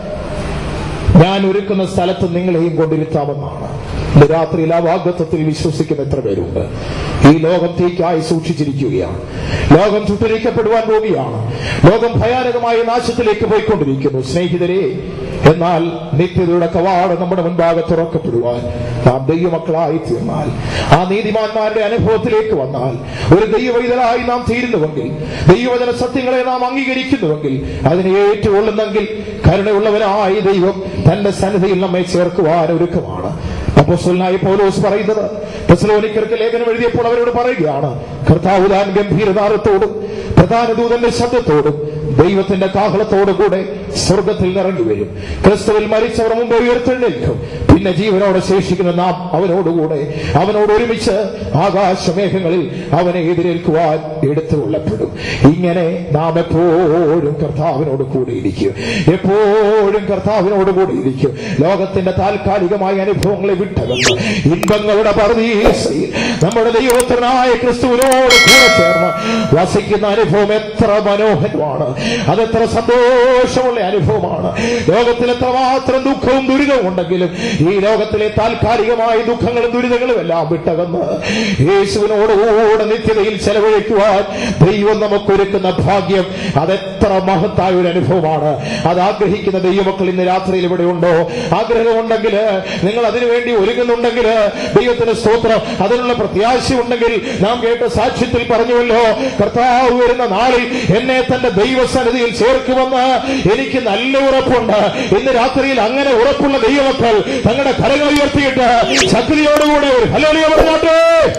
ഞാൻ ഒരുക്കുന്ന സ്ഥലത്ത് നിങ്ങളെയും കൊണ്ടിരുത്താമെന്നാണ് ഇന്ന് രാത്രിയിൽ ആ വാഗ്ദത്വത്തിൽ വിശ്വസിക്കുന്ന എത്ര പേരുണ്ട് ഈ ലോകം തീക്കായി സൂക്ഷിച്ചിരിക്കുകയാണ് ലോകം ചുട്ടരിക്കപ്പെടുവാൻ പോവുകയാണ് ലോകം ഭയാനകമായ നാശത്തിലേക്ക് പോയിക്കൊണ്ടിരിക്കുന്നു സ്നേഹിതരെ എന്നാൽ നിത്യതയുടെ കവാടം നമ്മുടെ മുൻപാകെ തുറക്കപ്പെടുവാൻ നാം ദൈവമക്കളായി തീർന്നാൽ ആ നീതിമാന്മാരുടെ അനുഭവത്തിലേക്ക് വന്നാൽ ഒരു ദൈവവൈതലായി നാം തീരുന്നുവെങ്കിൽ ദൈവവചന സത്യങ്ങളെ നാം അംഗീകരിക്കുന്നുവെങ്കിൽ അതിനെ ഏറ്റുകൊള്ളുന്നെങ്കിൽ കരുണയുള്ളവനായി ദൈവം തന്റെ സന്നിധിയിൽ നമ്മെ ചേർക്കുവാൻ ഒരുക്കമാണ് അപ്പോസ്തലനായ പൗലോസ് പറയുന്നത് തെസലോനിക്കർക്ക് ലേഖനം എഴുതിയപ്പോൾ അവരോട് പറയുകയാണ് കർത്താവ് താൻ ഗംഭീരതാരത്തോടും പ്രധാന ദൂതന്റെ ശബ്ദത്തോടും ദൈവത്തിന്റെ കാഹളത്തോടും കൂടെ സ്വർഗത്തിൽ ഇറങ്ങി വരും ക്രിസ്തുവിൽ മരിച്ചവർ മുമ്പ് ഉയർത്തെഴുന്നേൽക്കും പിന്നെ ജീവനോടെ ശേഷിക്കുന്ന നാം അവനോടുകൂടെ അവനോട് ഒരുമിച്ച് ആകാശമേഘങ്ങളിൽ അവനെ എതിരേൽക്കുവാൻ എടുത്തുകൊള്ളപ്പെടും ഇങ്ങനെ നാം എപ്പോഴും കർത്താവിനോട് കൂടെ ഇരിക്കും എപ്പോഴും കർത്താവിനോട് കൂടെ ഇരിക്കും ലോകത്തിന്റെ താൽക്കാലികമായ അനുഭവങ്ങളെ വിട്ടകന്ന് ഇன்பങ്ങളുടെ പർദീസയിൽ നമ്മുടെ ദൈവത്തിനായ ക്രിസ്തുവിനോട് കൂടെ ചേർന്ന് വസിക്കുന്ന അനുഭവം എത്ര മനോഹരമാണ് അതെത്ര സന്തോഷമുള്ള അനുഭവമാണ് ലോകത്തിൽ എത്രമാത്രം ദുഃഖവും ദുരിതവും ഉണ്ടെങ്കിലും ഈ ലോകത്തിലെ താൽക്കാലികമായ ദുഃഖങ്ങളും ദുരിതങ്ങളും എല്ലാം വിട്ടകന്ന് യേശുവിനോടുകൂടെ നിത്യതയിൽ ചെലവഴിക്കുവാൻ ദൈവം നമുക്കൊരുക്കുന്ന ഭാഗ്യം അതെത്ര മഹത്തായ ഒരു അനുഭവമാണ് അത് ആഗ്രഹിക്കുന്ന ദൈവമക്കൾ ഇന്ന് രാത്രിയിൽ ഇവിടെ ഉണ്ടോ ആഗ്രഹമുണ്ടെങ്കിൽ നിങ്ങൾ അതിനുവേണ്ടി ഒരുങ്ങുന്നുണ്ടെങ്കിൽ ദൈവത്തിന് സ്തോത്രം അതിനുള്ള പ്രത്യാശ ഉണ്ടെങ്കിൽ നാം കേട്ട സാക്ഷ്യത്തിൽ പറഞ്ഞുവല്ലോ കർത്താവ് വരുന്ന നാളിൽ എന്നെ തന്റെ ദൈവസന്നിധിയിൽ ചേർക്കുമെന്ന് എനിക്ക് നല്ല ഉറപ്പുണ്ട് ഇന്ന് രാത്രിയിൽ അങ്ങനെ ഉറപ്പുള്ള ദൈവമക്കൾ തങ്ങളുടെ കരങ്ങൾ ഉയർത്തിയിട്ട് ശക്തിയോടുകൂടെ ഒരു ഹലോലിയ പറഞ്ഞോട്ടെ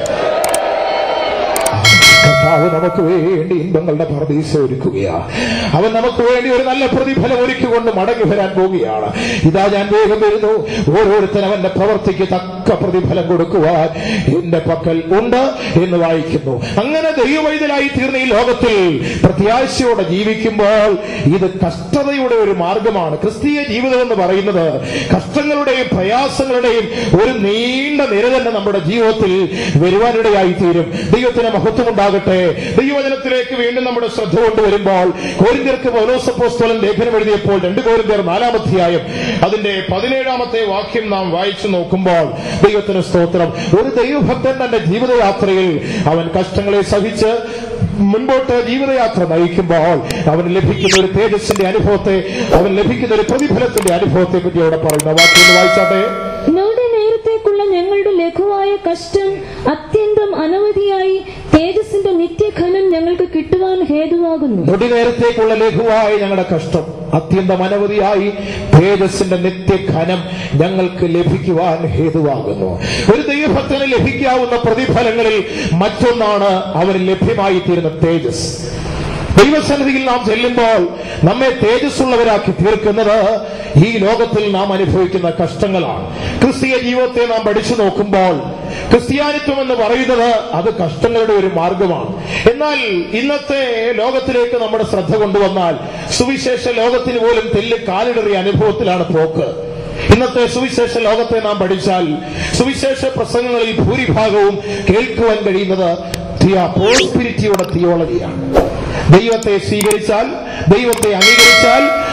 കർത്താവ് നമുക്ക് വേണ്ടി ഇன்பങ്ങളുടെ പർദീസ ഒരുക്കുകയാ അവൻ നമുക്ക് വേണ്ടി ഒരു നല്ല പ്രതിഫലം ഒരുക്കിക്കൊണ്ട് മടങ്ങി വരാൻ പോവുകയാണ് ഇതാ ഞാൻ വേഗം വരുന്നു ഓരോരുത്തരും അവന്റെ പ്രവർത്തിക്ക് തക്ക പ്രതിഫലം കൊടുക്കുവാൻ എന്റെ പക്കൽ ഉണ്ട് എന്ന് വായിക്കുന്നു അങ്ങനെ ദൈവവൈതലായി തീർന്ന ഈ ലോകത്തിൽ പ്രത്യാശയോടെ ജീവിക്കുമ്പോൾ ഇത് കഷ്ടതയുടെ ഒരു മാർഗമാണ് ക്രിസ്തീയ ജീവിതം എന്ന് പറയുന്നത് കഷ്ടങ്ങളുടെയും പ്രയാസങ്ങളുടെയും ഒരു നീണ്ട നിര തന്നെ നമ്മുടെ ജീവിതത്തിൽ വരുവാനിടയായി തീരും ദൈവത്തിന് മഹത്വം ഉണ്ടാകട്ടെ ദൈവവചനത്തിലേക്ക് വീണ്ടും നമ്മുടെ ശ്രദ്ധ കൊണ്ടുവരുമ്പോൾ കോരിന്ത്യർക്ക് പൗലോസപ്പോസ്തോലൻ ലേഖനം എഴുതിയപ്പോൾ രണ്ട് കോരിന്ത്യർ നാലാമധ്യായം അതിന്റെ പതിനേഴാമത്തെ വാക്യം നാം വായിച്ചു നോക്കുമ്പോൾ ദൈവത്തിന് സ്തോത്രം ഒരു ദൈവഭക്തൻ തന്റെ ജീവിതയാത്രയിൽ അവൻ കഷ്ടങ്ങളെ സഹിച്ച് മുൻപോട്ട് ജീവിതയാത്ര നയിക്കുമ്പോൾ അവന് ലഭിക്കുന്ന ഒരു തേജസ്സിന്റെ അനുഭവത്തെ അവൻ ലഭിക്കുന്ന ഒരു പ്രതിഫലത്തിന്റെ അനുഭവത്തെ പറ്റി അവിടെ പറയുന്ന വാക്യം ഒന്ന് വായിച്ചാട്ടെ നോടെ നേരത്തേക്കുള്ള ഞങ്ങളുടെ ലഘുവായ കഷ്ടം അത്യന്തം അനവധിയായി തേജസ്സിന്റെ നിത്യഘനം ഞങ്ങൾക്ക് കിട്ടുവാൻ ഹേതുവാകുന്നു നൊടി നേരത്തേക്കുള്ള ലഘുവായ ഞങ്ങളുടെ കഷ്ടം അത്യന്തം അനവധിയായി തേജസ്സിന്റെ നിത്യഘനം ഞങ്ങൾക്ക് ലഭിക്കുവാൻ ഹേതുവാകുന്നു ഒരു ദൈവഭക്തന് ലഭിക്കാവുന്ന പ്രതിഫലങ്ങളിൽ മറ്റൊന്നാണ് അവന് ലഭ്യമായി തീരുന്ന തേജസ് ദൈവസന്നിധിയിൽ നാം ചെല്ലുമ്പോൾ നമ്മെ തേജസ്സുള്ളവരാക്കി തീർക്കുന്നത് ഈ ലോകത്തിൽ നാം അനുഭവിക്കുന്ന കഷ്ടങ്ങളാണ് ക്രിസ്തീയ ജീവിതത്തെ നാം പഠിച്ചു നോക്കുമ്പോൾ ക്രിസ്ത്യാനിത്വം എന്ന് പറയുന്നത് അത് കഷ്ടങ്ങളുടെ ഒരു മാർഗമാണ് എന്നാൽ ഇന്നത്തെ ലോകത്തിലേക്ക് നമ്മുടെ ശ്രദ്ധ കൊണ്ടുവന്നാൽ സുവിശേഷ ലോകത്തിന് പോലും തെല്ല് കാലിടറിയ അനുഭവത്തിലാണ് പോക്ക് ഇന്നത്തെ സുവിശേഷ ലോകത്തെ നാം പഠിച്ചാൽ സുവിശേഷ പ്രസംഗങ്ങളിൽ ഭൂരിഭാഗവും കേൾക്കുവാൻ കഴിയുന്നത് പ്രോസ്പിരിറ്റിയുടെ തിയോളജിയാണ് ദൈവത്തെ സ്വീകരിച്ചാൽ ദൈവത്തെ അംഗീകരിച്ചാൽ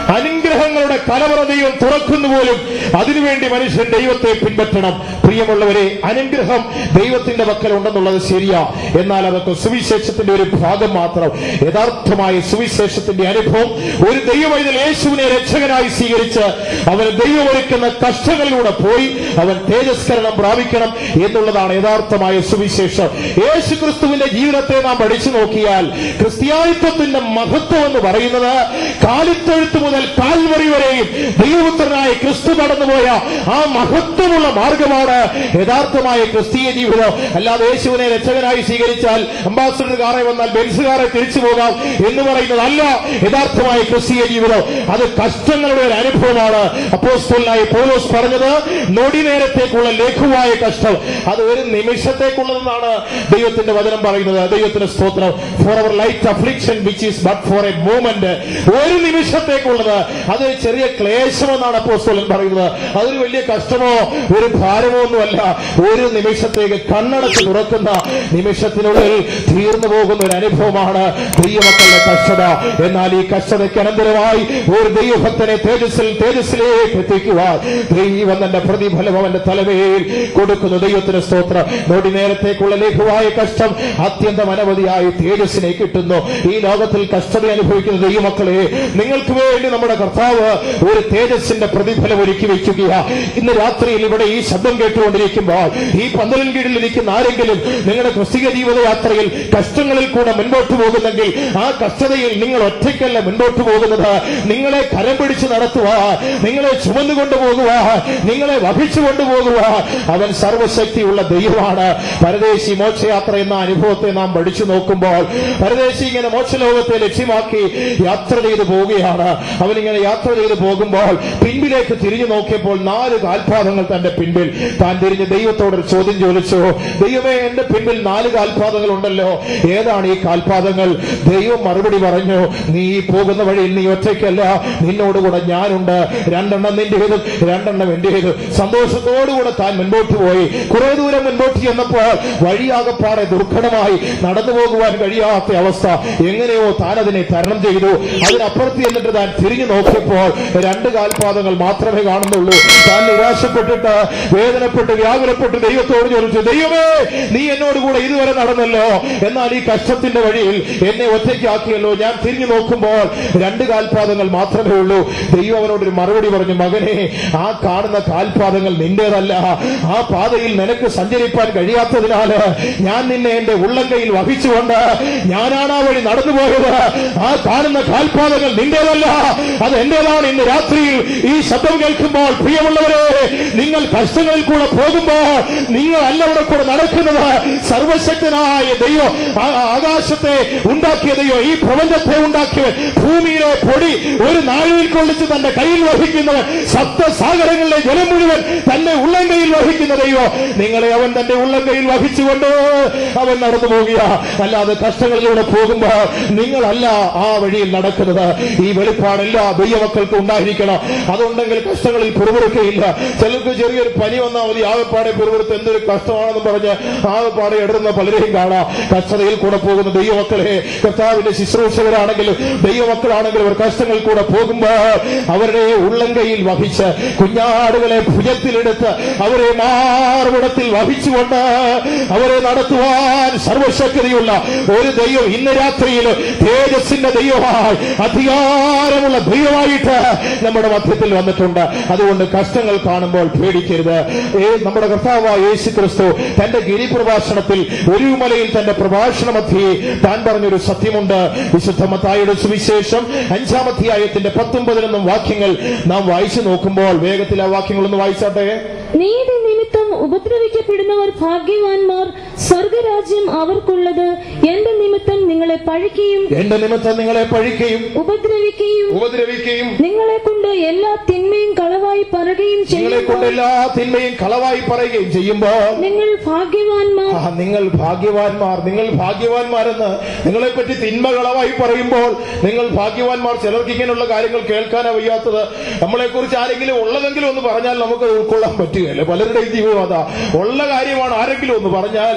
അനുഗ്രഹങ്ങളുടെ കലവറ ദൈവം തുറക്കുന്നു പോലും അതിനുവേണ്ടി മനുഷ്യൻ ദൈവത്തെ പിൻപറ്റണം പ്രിയമുള്ളവരെ അനുഗ്രഹം ദൈവത്തിന്റെ പക്കൽ ഉണ്ടെന്നുള്ളത് ശരിയാ എന്നാൽ അതൊക്കെ സുവിശേഷത്തിന്റെ ഒരു ഭാഗം മാത്രം യഥാർത്ഥമായ സുവിശേഷത്തിന്റെ അനുഭവം ഒരു ദൈവവൈതൽ യേശുവിനെ രക്ഷകനായി സ്വീകരിച്ച് അവന് ദൈവം ഒരുക്കുന്ന കഷ്ടങ്ങളിലൂടെ പോയി അവൻ തേജസ്കരണം പ്രാപിക്കണം എന്നുള്ളതാണ് യഥാർത്ഥമായ സുവിശേഷം യേശു ക്രിസ്തുവിന്റെ ജീവിതത്തെ നാം പഠിച്ചു നോക്കിയാൽ ക്രിസ്ത്യാനിത്വത്തിന്റെ മഹത്വം എന്ന് പറയുന്നത് കാലിത്തൊഴുത്ത് മുതൽ കാൽവറി വരെയും ദൈവപുത്രനായ ക്രിസ്തു കടന്നുപോയ ആ മഹത്വമുള്ള മാർഗമാണ് യഥാർത്ഥമായ ക്രിസ്തീയ ജീവിതം അല്ലാതെ യേശുവിനെ രക്ഷകനായി സ്വീകരിച്ചാൽ അംബാസഡർ കാറെ വന്നാൽ ബെൻസ് കാറെ തിരിച്ചു പോകാം എന്ന് പറയുന്നതല്ല യഥാർത്ഥമായ ക്രിസ്തീയ ജീവിതം അത് കഷ്ടങ്ങളുടെ ഒരു അനുഭവമാണ് അപ്പോസ്തലനായി പൗലോസ് പറഞ്ഞത് നൊടി നേരത്തേക്കുള്ള ലഘുവായ കഷ്ടം അത് ഒരു നിമിഷത്തേക്കുള്ളതെന്നാണ് ദൈവത്തിന്റെ വചനം പറയുന്നത് ദൈവത്തിന്റെ സ്തോത്രം for our light affliction which is but for a moment ഒരു നിമിഷത്തേക്കുള്ളത് അത് ചെറിയ ക്ലേശമെന്നാണ് അപ്പോസ്തലൻ പറയുന്നത് അതൊരു വലിയ കഷ്ടമോ ഒരു ഭാരമോ ഒന്നുമല്ല ഒരു നിമിഷത്തേക്ക് കണ്ണടച്ച് തുറക്കുന്ന നിമിഷത്തിനുള്ളിൽ തീർന്നു പോകുന്ന ഒരു അനുഭവമാണ് ദൈവമക്കളുടെ കഷ്ടത എന്നാൽ ഈ കഷ്ടതയ്ക്ക് അനന്തരമായി ഒരു ദൈവഭക്തനെ തേജസ്സിൽ തേജസ്സിലേക്ക് എത്തിക്കുവാൻ ദൈവം തന്റെ പ്രതിഫലം അവന്റെ തലമേൽ കൊടുക്കുന്നു ദൈവത്തിന് സ്തോത്രം നോടി നേരത്തേക്കുള്ള ലഘുവായ കഷ്ടം അത്യന്തം അനവധിയായി തേജസ്സിനെ കിട്ടുന്നു ഈ ലോകത്തിൽ കഷ്ടത അനുഭവിക്കുന്ന ദൈവമക്കളെ നിങ്ങൾക്ക് വേണ്ടി നമ്മുടെ കർത്താവ് ഒരു തേജസ്സിന്റെ പ്രതിഫലം ഒരുക്കി വെക്കുകയാ ഇന്ന് രാത്രിയിൽ ഇവിടെ ഈ ശബ്ദം കേട്ടുകൊണ്ടിരിക്കുമ്പോൾ ഈ പന്തലിൻ കീഴിൽ ഇരിക്കുന്ന ആരെങ്കിലും നിങ്ങളുടെ ക്രിസ്തീയ ജീവിതയാത്രയിൽ കഷ്ടങ്ങളിൽ കൂടെ മുൻപോട്ട് പോകുന്നെങ്കിൽ ആ കഷ്ടതയിൽ നിങ്ങൾ ഒറ്റയ്ക്കല്ല മുൻപോട്ട് പോകുന്നത് നിങ്ങളെ കരം പിടിച്ച് നടത്തുവാൻ നിങ്ങളെ ചുമന്നുകൊണ്ട് പോകുവാൻ നിങ്ങളെ വഹിച്ചു കൊണ്ടുപോകുവാൻ അവൻ സർവശക്തിയുള്ള ദൈവമാണ് പരദേശി മോക്ഷയാത്ര എന്ന അനുഭവത്തെ നാം പഠിച്ചു നോക്കുമ്പോൾ പരദേശി ഇങ്ങനെ മോക്ഷലോകത്തെ ലക്ഷ്യമാക്കി യാത്ര ചെയ്തു പോവുകയാണ് അവനിങ്ങനെ യാത്ര ചെയ്തു പോകുമ്പോൾ പിൻപിലേക്ക് തിരിഞ്ഞു നോക്കിയപ്പോൾ നാല് കാൽപാദങ്ങൾ തന്റെ പിൻപിൽ താൻ തിരിഞ്ഞ് ദൈവത്തോടൊരു ചോദ്യം ചോദിച്ചു ദൈവമേ എന്റെ പിൻപിൽ നാല് കാൽപാദങ്ങൾ ഉണ്ടല്ലോ ഏതാണ് ഈ കാൽപാദങ്ങൾ ദൈവം മറുപടി പറഞ്ഞു നീ ഈ പോകുന്ന വഴിയിൽ നീ ഒറ്റയ്ക്കല്ല നിന്നോടുകൂടെ ഞാനുണ്ട് രണ്ടെണ്ണം നിന്റേത് രണ്ടെണ്ണം എന്റേത് സന്തോഷത്തോടുകൂടെ താൻ മുൻപോട്ട് പോയി കുറെ ദൂരം മുൻപോട്ട് ചെന്നപ്പോൾ വഴിയാകപ്പാടെ ദുർഘടമായി നടന്നു പോകുവാൻ കഴിയാത്ത അവസ്ഥ എങ്ങനെയോ താൻ അതിനെ തരണം ചെയ്തു അതിനപ്പുറത്ത് ചെന്നിട്ട് താൻ തിരിഞ്ഞു നോക്കിയപ്പോൾ രണ്ട് കാൽപാദങ്ങൾ മാത്രമേ കാണുന്നുള്ളൂ താൻ നിരാശപ്പെട്ടിട്ട് വേദനപ്പെട്ട് വ്യാകുലപ്പെട്ട് ദൈവത്തോട് ചോദിച്ചു ദൈവമേ നീ എന്നോട് കൂടെ ഇതുവരെ നടന്നല്ലോ എന്നാൽ ഈ കഷ്ടത്തിന്റെ വഴിയിൽ എന്നെ ഒറ്റയ്ക്കാക്കിയല്ലോ ഞാൻ തിരിഞ്ഞു നോക്കുമ്പോൾ രണ്ട് കാൽപാദങ്ങൾ മാത്രമേ ഉള്ളൂ ദൈവം അവനോടൊരു മറുപടി പറഞ്ഞു മകനെ ആ കാണുന്ന കാൽപാദങ്ങൾ നിന്റേതല്ല ആ പാതയിൽ നിനക്ക് സഞ്ചരിപ്പാൻ കഴിയാത്തതിനാല് ഞാൻ നിന്നെ എന്റെ ഉള്ളംകൈയിൽ വഹിച്ചുകൊണ്ട് ഞാനാണ് ആ വഴി നടന്നു പോയത് ആ കാണുന്ന കാൽപാദങ്ങൾ നിന്റേതല്ല അത് എന്റേതാണ് ഇന്ന് രാത്രിയിൽ ഈ ശബ്ദം കേൾക്കുമ്പോൾ പ്രിയമുള്ളവരെ നിങ്ങൾ കഷ്ടങ്ങളിൽ കൂടെ പോകുമ്പോൾ നിങ്ങൾ അല്ല അവിടെ കൂടെ നടക്കുന്നത് സർവശക്തനായ ദൈവം ആ- ആകാശത്തെ ഉണ്ടാക്കിയ ദൈവം ഈ പ്രപഞ്ചത്തെ ഉണ്ടാക്കിയവൻ ഭൂമിയിലെ പൊടി ഒരു നാഴിയിൽ കൊള്ളിച്ച് തന്റെ കയ്യിൽ വഹിക്കുന്നവൻ സപ്തസാഗരങ്ങളിലെ ജലം മുഴുവൻ തന്നെ ഉള്ളംകൈയിൽ വഹിക്കുന്ന ദൈവം നിങ്ങളെ അവൻ തന്റെ ഉള്ളംകൈയിൽ വഹിച്ചുകൊണ്ട് അവൻ നടന്നു പോകുക അല്ലാതെ കഷ്ടങ്ങളിലൂടെ പോകുമ്പോൾ നിങ്ങളല്ല ആ വഴിയിൽ നടക്കുന്നത് ഈ വെളിപ്പാടെല്ലാ ദൈവമക്കൾക്ക് ഉണ്ടായിരിക്കണം അതുണ്ടെങ്കിൽ കഷ്ടങ്ങളിൽ പിറുപിറുക്കയില്ല ചിലർക്ക് ചെറിയൊരു പനി വന്നാൽ മതി ആകെപ്പാടെ പിറുപിറുത്ത് എന്തൊരു കഷ്ടമാണെന്ന് പറഞ്ഞ് ആകെപ്പാടെ ഇടുന്ന പലരെയും കാണാം കഷ്ടതയിൽ കൂടെ പോകുന്ന ദൈവമക്കളെ കർത്താവിന്റെ ശുശ്രൂഷകരാണെങ്കിലും ദൈവമക്കളാണെങ്കിലും അവർ കഷ്ടങ്ങളിൽ കൂടെ പോകുമ്പോൾ അവരുടെ ഉള്ളംകൈയിൽ വഹിച്ച് കുഞ്ഞാടുകളെ ഭുജത്തിലെടുത്ത് അവരെ മാർവിടത്തിൽ വഹിച്ചുകൊണ്ട് അവരെ നടത്തുവാൻ സർവശക്തിയുള്ള ഒരു ദൈവം ഇന്ന് രാത്രിയിൽ തേജസ്സിന്റെ ദൈവമായി അധികാരമുള്ള ദൈവമായിട്ട് നമ്മുടെ മധ്യത്തിൽ വന്നിട്ടുണ്ട് അതുകൊണ്ട് കഷ്ടങ്ങൾ കാണുമ്പോൾ പേടിക്കരുത് ഏ നമ്മുടെ കർത്താവായ യേശു ക്രിസ്തു തന്റെ ഗിരിപ്രഭാഷണത്തിൽ ഒരു മലയിൽ തന്റെ പ്രഭാഷണ മധ്യേ താൻ പറഞ്ഞൊരു സത്യമുണ്ട് വിശുദ്ധ മത്തായിയുടെ സുവിശേഷം അഞ്ചാം അധ്യായത്തിന്റെ പത്തും പതിനൊന്നും വാക്യങ്ങൾ നാം വായിച്ചു നോക്കുമ്പോൾ വേഗത്തിൽ ആ വാക്യങ്ങളൊന്ന് വായിച്ചാട്ടെ നീതി നിമിത്തം ഉപദ്രവിക്കപ്പെടുന്നവർ ഭാഗ്യവാന്മാർ സ്വർഗരാജ്യം അവർക്കുള്ളത് എന്റെ നിമിത്തം നിങ്ങളെ പഴിക്കുകയും എന്റെ നിമിത്തം നിങ്ങളെ പഴിക്കുകയും ഉപദ്രവിക്കുകയും ഉപദ്രവിക്കുകയും നിങ്ങളെ കൊണ്ട് എല്ലാ തിന്മയും കളവായി പറയുകയും നിങ്ങളെ കൊണ്ട് ചെയ്യുമ്പോൾ എല്ലാ തിന്മയും കളവായി പറയുകയും ചെയ്യുമ്പോൾ നിങ്ങൾ ഭാഗ്യവാന്മാർ ആ നിങ്ങൾ ഭാഗ്യവാന്മാർ നിങ്ങൾ ഭാഗ്യവാന്മാരെന്ന് നിങ്ങളെ പറ്റി തിന്മ കളവായി പറയുമ്പോൾ നിങ്ങൾ ഭാഗ്യവാന്മാർ ചിലർക്ക് ഇങ്ങനെയുള്ള കാര്യങ്ങൾ കേൾക്കാനാ വയ്യാത്തത് നമ്മളെ കുറിച്ച് ആരെങ്കിലും ഉള്ളതെങ്കിലും ഒന്ന് പറഞ്ഞാൽ നമുക്ക് അത് ഉൾക്കൊള്ളാൻ പറ്റുകയല്ല പലരുടെയും ജീവിതം അതാ ഉള്ള കാര്യമാണ് ആരെങ്കിലും ഒന്ന് പറഞ്ഞാൽ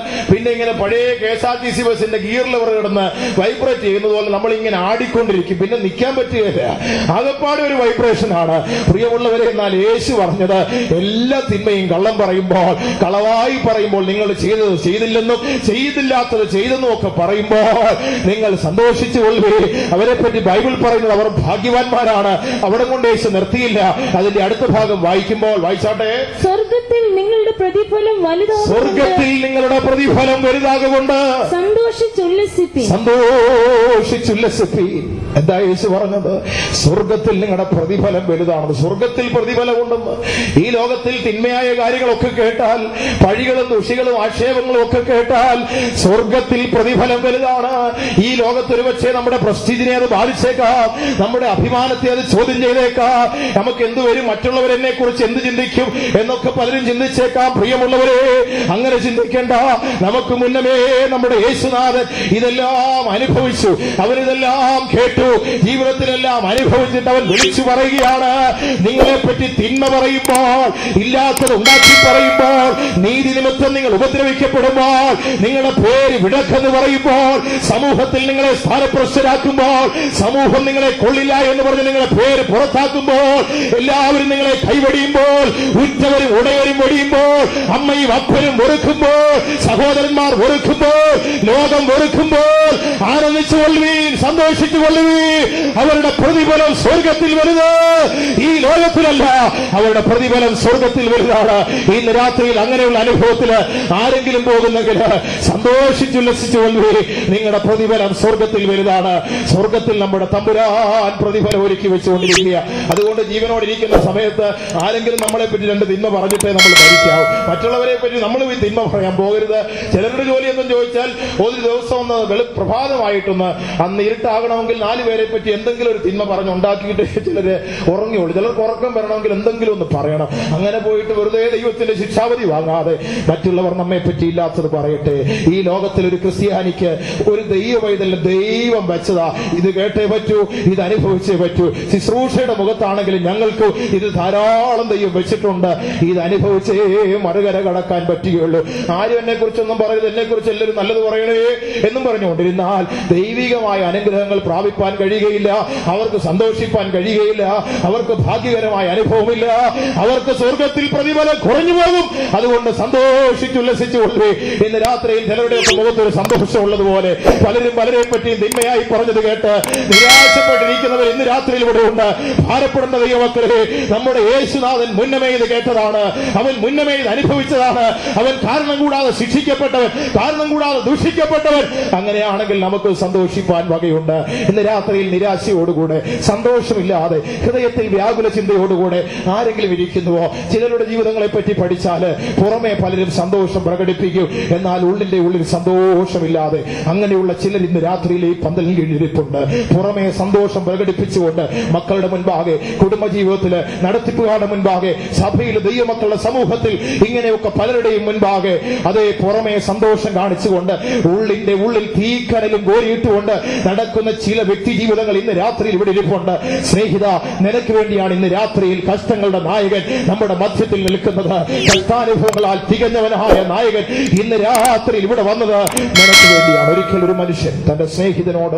പിന്നെ ഇങ്ങനെ പഴയ K S R T C ബസിന്റെ ഗിയർ ലിവർ കിടന്ന് വൈബ്രേറ്റ് ചെയ്യുന്നത് പോലെ നമ്മൾ ഇങ്ങനെ ആടിക്കൊണ്ടിരിക്കും പിന്നെ നിൽക്കാൻ പറ്റുകയില്ല ആകപ്പാടെ ഒരു വൈബ്രേഷൻ ആണ് പ്രിയമുള്ളവരെ എന്നാൽ യേശു പറഞ്ഞത് എല്ലാ തിന്മയും കള്ളം പറയുമ്പോൾ കളവായി പറയുമ്പോൾ നിങ്ങൾ ചെയ്തത് ചെയ്തില്ലെന്നും ചെയ്തില്ലാത്തത് ചെയ്തെന്നും ഒക്കെ പറയുമ്പോൾ നിങ്ങൾ സന്തോഷിച്ചു കൊള്ളുകയെ അവരെ പറ്റി ബൈബിൾ പറയുന്നത് അവർ ഭാഗ്യവാന്മാരാണ് അവിടെ കൊണ്ട് യേശു നിർത്തിയില്ല അതിന്റെ അടുത്ത ഭാഗം വായിക്കുമ്പോൾ വായിച്ചാട്ടെ സ്വർഗത്തിൽ നിങ്ങളുടെ പ്രതിഫലം വലുതാകുകൊണ്ട് സ്വർഗത്തിൽ നിങ്ങളുടെ പ്രതിഫലം വലുതാകൊണ്ട് സന്തോഷിച്ചുല്ലസിപ്പി സന്തോഷിച്ചുല്ലസിപ്പി എന്താ യേശു പറഞ്ഞത് സ്വർഗത്തിൽ നിങ്ങളുടെ പ്രതിഫലം വലുതാണെന്ന് സ്വർഗത്തിൽ പ്രതിഫലമുണ്ടെന്ന് ഈ ലോകത്തിൽ തിന്മയായ കാര്യങ്ങളൊക്കെ കേട്ടാൽ പഴികളും ദുഷികളും ആക്ഷേപങ്ങളും ഒക്കെ കേട്ടാൽ സ്വർഗത്തിൽ പ്രതിഫലം വലുതാണ് ഈ ലോകത്തൊരു പക്ഷേ നമ്മുടെ പ്രസ്റ്റീജിനെ അത് ബാധിച്ചേക്കാം നമ്മുടെ അഭിമാനത്തെ അത് ചോദ്യം ചെയ്തേക്കാം നമുക്ക് എന്ത് വരും മറ്റുള്ളവരെന്നെ കുറിച്ച് എന്ത് ചിന്തിക്കും എന്നൊക്കെ പലരും ചിന്തിച്ചേക്കാം പ്രിയമുള്ളവരെ അങ്ങനെ ചിന്തിക്കേണ്ട നമുക്ക് മുന്നമേ നമ്മുടെ യേശുനാഥൻ ഇതെല്ലാം അനുഭവിച്ചു അവരിതെല്ലാം കേട്ടു ജീവിതത്തിലെല്ലാം അനുഭവിച്ചിട്ട് അവൻ വിളിച്ചു പറയുകയാണ് നിങ്ങളെ പറ്റി തിന്മ പറയുമ്പോൾ ഇല്ലാത്തത് ഉണ്ടാക്കി പറയുമ്പോൾ നീതി നിമിത്തം നിങ്ങൾ ഉപദ്രവിക്കപ്പെടുമ്പോൾ നിങ്ങളുടെ പേര് വിടക്കെന്ന് പറയുമ്പോൾ സമൂഹത്തിൽ നിങ്ങളെ സ്ഥാനപ്രസ്ഥരാക്കുമ്പോൾ സമൂഹം നിങ്ങളെ കൊള്ളില്ല എന്ന് പറഞ്ഞ് നിങ്ങളെ പേര് പുറത്താക്കുമ്പോൾ എല്ലാവരും നിങ്ങളെ കൈവടിയുമ്പോൾ ഉറ്റവരും ഉടയരും വെടിയുമ്പോൾ അമ്മയും അപ്പനും വെറുക്കുമ്പോൾ സഹോദരന്മാർ വെറുക്കുമ്പോൾ ലോകം വെറുക്കുമ്പോൾ ആനന്ദിച്ചു കൊള്ളുവീൻ സന്തോഷിച്ചു കൊള്ളുവീൻ അവരുടെ പ്രതിഫലം സ്വർഗത്തിൽ വലുത് ഈ ലോകത്തിലല്ല അവരുടെ പ്രതിഫലം സ്വർഗത്തിൽ വലുതാണ് ഇന്ന് രാത്രിയിൽ അങ്ങനെയുള്ള അനുഭവത്തില് ആരെങ്കിലും പോകുന്നെങ്കിൽ സന്തോഷിച്ചുല്ലസിച്ചു കൊള്ളുവീൻ നിങ്ങളുടെ പ്രതിഫലം സ്വർഗത്തിൽ വലുതാണ് സ്വർഗത്തിൽ നമ്മുടെ തമ്പുരാൻ പ്രതിഫലം ഒരുക്കി വെച്ചുകൊണ്ടിരിക്കുക അതുകൊണ്ട് ജീവനോടിരിക്കുന്ന സമയത്ത് ആരെങ്കിലും നമ്മളെ പറ്റി രണ്ട് തിന്മ പറഞ്ഞിട്ടേ നമ്മൾ ഭരിക്കാവും മറ്റുള്ളവരെ പറ്റി നമ്മൾ ഈ തിന്മ പറയാൻ പോകരുത് ചിലരുടെ ജോലി എന്തെന്ന് ചോദിച്ചാൽ ഒരു ദിവസം ഒന്ന് വെളു പ്രഭാതമായിട്ടൊന്ന് അന്ന് ഇരുട്ടാകണമെങ്കിൽ നാല് പേരെ പറ്റി എന്തെങ്കിലും ഒരു തിന്മ പറഞ്ഞ് ഉണ്ടാക്കിയിട്ട് ചിലര് ഉറങ്ങിയുള്ളൂ ചിലർക്ക് ഉറക്കം വരണമെങ്കിൽ എന്തെങ്കിലും ഒന്ന് പറയണം അങ്ങനെ പോയിട്ട് വെറുതെ ദൈവത്തിന്റെ ശിക്ഷാവധി വാങ്ങാതെ മറ്റുള്ളവർ നമ്മെ പറ്റി ഇല്ലാത്തത് പറയട്ടെ ഈ ലോകത്തിൽ ഒരു ക്രിസ്ത്യാനിക്ക് ഒരു ദൈവവൈതല്ല ദൈവം വെച്ചതാ ഇത് കേട്ടേ പറ്റൂ ഇത് അനുഭവിച്ചേ പറ്റൂ ശുശ്രൂഷയുടെ മുഖത്താണെങ്കിലും ഞങ്ങൾക്ക് ഇത് ധാരാളം ദൈവം വെച്ചിട്ടുണ്ട് ഇത് അനുഭവിച്ചേ മറുകര കടക്കാൻ പറ്റുകയുള്ളൂ ആരും എന്നെ കുറിച്ചൊന്നും പറയരുത് എന്നെ കുറിച്ച് എല്ലാവരും നല്ലത് പറയണേ എന്നും പറഞ്ഞുകൊണ്ടിരുന്നാൽ ദൈവികമായ അനുഗ്രഹങ്ങൾ പ്രാപിപ്പാൻ കഴിയുകയില്ല അവർക്ക് സന്തോഷിപ്പാൻ കഴിയുകയില്ല അവർക്ക് ഭാഗ്യകരമായ അനുഭവമില്ല അവർക്ക് സ്വർഗത്തിൽ പ്രതിഫലം കുറഞ്ഞു പോകും അതുകൊണ്ട് സന്തോഷിച്ചുല്ലസിച്ചു കൊള്ളേ ഇന്ന് രാത്രിയിൽ ചിലരുടെയൊക്കെ മുഖത്ത് ഒരു സന്തോഷമുള്ളതുപോലെ പലരും പലരെയും പറ്റിയും തിന്മയായി പറഞ്ഞത് കേട്ട് നിരാശപ്പെട്ടിരിക്കുന്നവർ ഇന്ന് രാത്രിയിൽ ഇവിടെ ഉണ്ട് ഭാരപ്പെടേണ്ട ദൈവമക്കളെ നമ്മുടെ യേശുനാഥൻ മുന്നമേ ഇത് കേട്ടതാണ് അവൻ മുന്നമേ ഇത് അനുഭവിച്ചതാണ് അവൻ കാരണം കൂടാതെ ശിക്ഷിക്കപ്പെട്ടവൻ കാരണം കൂടാതെ ദൂഷിക്കപ്പെട്ടവൻ അങ്ങനെയാണെങ്കിൽ നമുക്ക് സന്തോഷിപ്പാൻ വകയുണ്ട് ഇന്ന് രാത്രിയിൽ നിരാശയോടുകൂടെ സന്തോഷമില്ലാതെ ഹൃദയത്തിൽ വ്യാകുല ചിന്തയോടുകൂടെ ആരെങ്കിലും ഇരിക്കുന്നുവോ ചിലരുടെ ജീവിതങ്ങളെ പറ്റി പഠിച്ചാല് പുറമെ പലരും സന്തോഷം പ്രകടിപ്പിക്കും എന്നാൽ ഉള്ളിന്റെ ഉള്ളിൽ സന്തോഷമില്ലാതെ അങ്ങനെയുള്ള ചിലർ ഇന്ന് രാത്രിയിൽ ഈ പന്തലിൽ കീഴിരിപ്പുണ്ട് പുറമെ സന്തോഷം പ്രകടിപ്പിച്ചുകൊണ്ട് മക്കളുടെ മുൻപാകെ കുടുംബജീവിതത്തില് നടത്തിപ്പുകാരുടെ മുൻപാകെ സഭയിൽ ദൈവമക്കളുടെ സമൂഹത്തിൽ ഇങ്ങനെയൊക്കെ പലരുടെയും മുൻപാകെ അതേ പുറമെ സന്തോഷം കാണിച്ചുകൊണ്ട് ഉള്ളിന്റെ ഉള്ളിൽ തീക്കനലും കോരിയിട്ടുകൊണ്ട് നടക്കുന്ന ചില വ്യക്തി ജീവിതങ്ങൾ ഇന്ന് രാത്രിയിൽ ഇവിടെ ഇരിപ്പുണ്ട് സ്നേഹിത നിനക്ക് വേണ്ടിയാണ് ഇന്ന് രാത്രിയിൽ കഷ്ടങ്ങളുടെ നായകൻ നമ്മുടെ മധ്യത്തിൽ നിൽക്കുന്നത് കഷ്ടാനുഭവങ്ങളാൽ തികഞ്ഞവനായ നായകൻ ഇന്ന് രാത്രിയിൽ ഇവിടെ വന്നത് നിനക്ക് വേണ്ടിയാണ് ഒരിക്കൽ ഒരു മനുഷ്യൻ തന്റെ സ്നേഹിതനോട്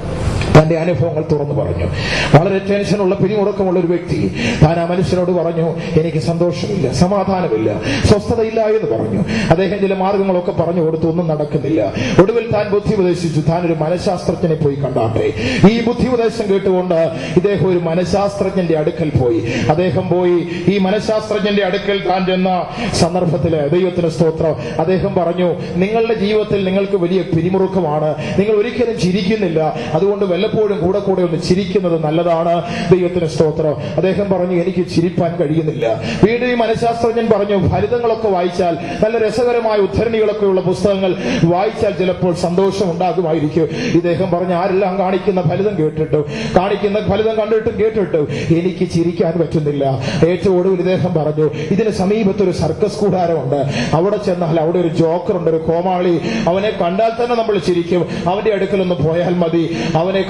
തന്റെ അനുഭവങ്ങൾ തുറന്നു പറഞ്ഞു വളരെ ടെൻഷനുള്ള പിരിമുറുക്കമുള്ള ഒരു വ്യക്തി താൻ ആ മനുഷ്യനോട് പറഞ്ഞു എനിക്ക് സന്തോഷമില്ല സമാധാനമില്ല സ്വസ്ഥതയില്ല എന്ന് പറഞ്ഞു അദ്ദേഹം ചില മാർഗങ്ങളൊക്കെ പറഞ്ഞു കൊടുത്തു ഒന്നും നടക്കുന്നില്ല ഒടുവിൽ താൻ ബുദ്ധി ഉപദേശിച്ചു താൻ ഒരു മനഃശാസ്ത്രജ്ഞനെ പോയി കണ്ടാട്ടെ ഈ ബുദ്ധി ഉപദേശം കേട്ടുകൊണ്ട് ഇദ്ദേഹം ഒരു മനഃശാസ്ത്രജ്ഞന്റെ അടുക്കൽ പോയി അദ്ദേഹം പോയി ഈ മനഃശാസ്ത്രജ്ഞന്റെ അടുക്കൽ താൻ ചെന്ന സന്ദർഭത്തില് ദൈവത്തിന് സ്തോത്രം അദ്ദേഹം പറഞ്ഞു നിങ്ങളുടെ ജീവിതത്തിൽ നിങ്ങൾക്ക് വലിയ പിരിമുറുക്കമാണ് നിങ്ങൾ ഒരിക്കലും ചിരിക്കുന്നില്ല അതുകൊണ്ട് വല്ലപ്പോഴും കൂടെ കൂടെ ഒന്ന് ചിരിക്കുന്നത് നല്ലതാണ് ദൈവത്തിന് സ്തോത്രം അദ്ദേഹം പറഞ്ഞു എനിക്ക് ചിരിപ്പാൻ കഴിയുന്നില്ല വീണ്ടും ഈ മനഃശാസ്ത്രജ്ഞൻ പറഞ്ഞു ഫലിതങ്ങളൊക്കെ വായിച്ചാൽ നല്ല രസകരമായ ഉദ്ധരണികളൊക്കെ ഉള്ള പുസ്തകങ്ങൾ വായിച്ചാൽ ചിലപ്പോൾ സന്തോഷം ഉണ്ടാകുമായിരിക്കും ഇദ്ദേഹം പറഞ്ഞു ആരെല്ലാം കാണിക്കുന്ന ഫലിതം കേട്ടിട്ടു കാണിക്കുന്ന ഫലിതം കണ്ടിട്ടും കേട്ടിട്ടു എനിക്ക് ചിരിക്കാൻ പറ്റുന്നില്ല ഏറ്റവും ഒടുവിൽ ഇദ്ദേഹം പറഞ്ഞു ഇതിന് സമീപത്ത് ഒരു സർക്കസ് കൂടാരമുണ്ട് അവിടെ ചെന്നാൽ അവിടെ ഒരു ജോക്കർ ഉണ്ട് ഒരു കോമാളി അവനെ കണ്ടാൽ തന്നെ നമ്മൾ ചിരിക്കും അവന്റെ അടുക്കൽ ഒന്ന് പോയാൽ മതി അവനെ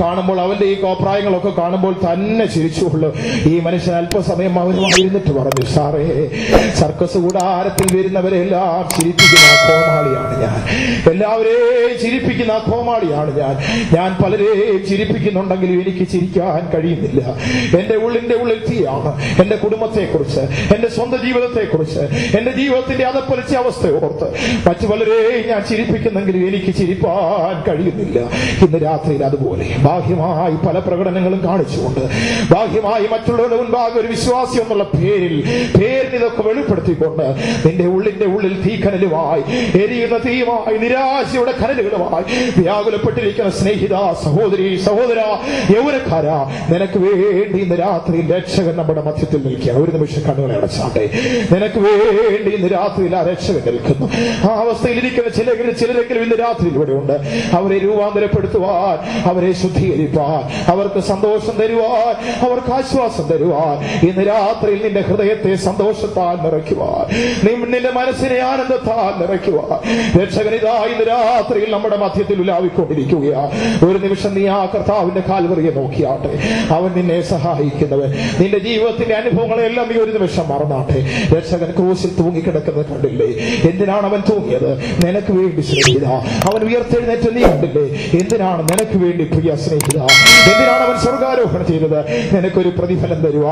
കാണുമ്പോൾ അവന്റെ ഈ കോപ്രായങ്ങളൊക്കെ കാണുമ്പോൾ തന്നെ ചിരിച്ചുള്ളൂ ഈ മനുഷ്യൻ അല്പസമയം അവനുമായി ഇരുന്നിട്ട് പറഞ്ഞു സാറേ സർക്കസ് കൂടാരത്തിൽ വരുന്നവരെല്ലാം ചിരിപ്പിക്കുന്ന ആ കോമാളിയാണ് ഞാൻ എല്ലാവരെയും ചിരിപ്പിക്കുന്ന ആ കോമാളിയാണ് ഞാൻ ഞാൻ പലരെയും ചിരിപ്പിക്കുന്നുണ്ടെങ്കിലും എനിക്ക് ചിരിക്കാൻ കഴിയുന്നില്ല എന്റെ ഉള്ളിന്റെ ഉള്ളിൽ തീയാണ് എന്റെ കുടുംബത്തെക്കുറിച്ച് എന്റെ സ്വന്തം ജീവിതത്തെക്കുറിച്ച് എന്റെ ജീവിതത്തിന്റെ അതപ്പൊലിച്ച അവസ്ഥ ഓർത്ത് മറ്റു പലരെയും ഞാൻ ചിരിപ്പിക്കുന്നെങ്കിലും എനിക്ക് ചിരിപ്പാൻ കഴിയുന്നില്ല ഇന്ന് രാത്രിയിൽ അതുപോലെ ബാഹ്യമായി പല പ്രകടനങ്ങളും കാണിച്ചുകൊണ്ട് ബാഹ്യമായി മറ്റുള്ളവരുടെ മുൻപാകെ ഒരു വിശ്വാസി എന്നുള്ള പേരിൽ പേരിന് ഇതൊക്കെ വെളിപ്പെടുത്തിക്കൊണ്ട് നിന്റെ ഉള്ളിന്റെ ഉള്ളിൽ തീക്കനലുമായി എരിയുന്ന തീയുമായി നിരാശയുടെ കനലുകളുമായി വ്യാകുലപ്പെട്ടിരിക്കുന്ന സ്നേഹിത സഹോദരി സഹോദര യൗവനക്കാര നിനക്ക് വേണ്ടി ഇന്ന് രാത്രി രക്ഷകൻ നമ്മുടെ മധ്യത്തിൽ നിൽക്കുക ഒരു നിമിഷം കണ്ണുകളെ അടച്ചാട്ടെ നിനക്ക് വേണ്ടി ഇന്ന് രാത്രിയിൽ ആ രക്ഷകൻ നിൽക്കുന്നു ആ അവസ്ഥയിൽ ഇരിക്കുന്ന ചിലരെങ്കിലും ചിലരെങ്കിലും ഇന്ന് രാത്രി ഇവിടെ ഉണ്ട് അവരെ രൂപാന്തരപ്പെടുത്തുവാൻ അവരെ ശുദ്ധീകരിപ്പാൻ അവർക്ക് സന്തോഷം തരുവാൻ അവർക്ക് ആശ്വാസം തരുവാൻ ഇന്ന് രാത്രിയിൽ നിന്റെ ഹൃദയത്തെ സന്തോഷത്താൽ നിറയ്ക്കുവാൻ നീ- നിന്റെ മനസ്സിനെ ആനന്ദത്താൽ നിറയ്ക്കുവാൻ രക്ഷകനിതാ ഇന്ന് രാത്രിയിൽ നമ്മുടെ മധ്യത്തിൽ ഉലാവിക്കൊണ്ടിരിക്കുകയാ ഒരു നിമിഷം നീ ആ കർത്താവിന്റെ കാൽവറിയെ നോക്കിയാട്ടെ അവൻ നിന്നെ സഹായിക്കുന്നവൻ നിന്റെ ജീവിതത്തിന്റെ അനുഭവങ്ങളെല്ലാം നീ ഒരു നിമിഷം മറന്നാട്ടെ രക്ഷകൻ ക്രൂശിൽ തൂങ്ങിക്കിടക്കുന്നത് കണ്ടില്ലേ എന്തിനാണ് അവൻ തൂങ്ങിയത് നിനക്ക് വേണ്ടി സ്നേഹിത അവൻ ഉയർത്തെഴുന്നേറ്റ് നീ കണ്ടില്ലേ എന്തിനാണ് നിനക്ക് വേണ്ടി പ്രിയ സ്നേഹിത എന്തിനാണ് അവൻ സ്വർഗാരോഹണം ചെയ്തത് നിനക്കൊരു പ്രതിഫലം തരുവാൻ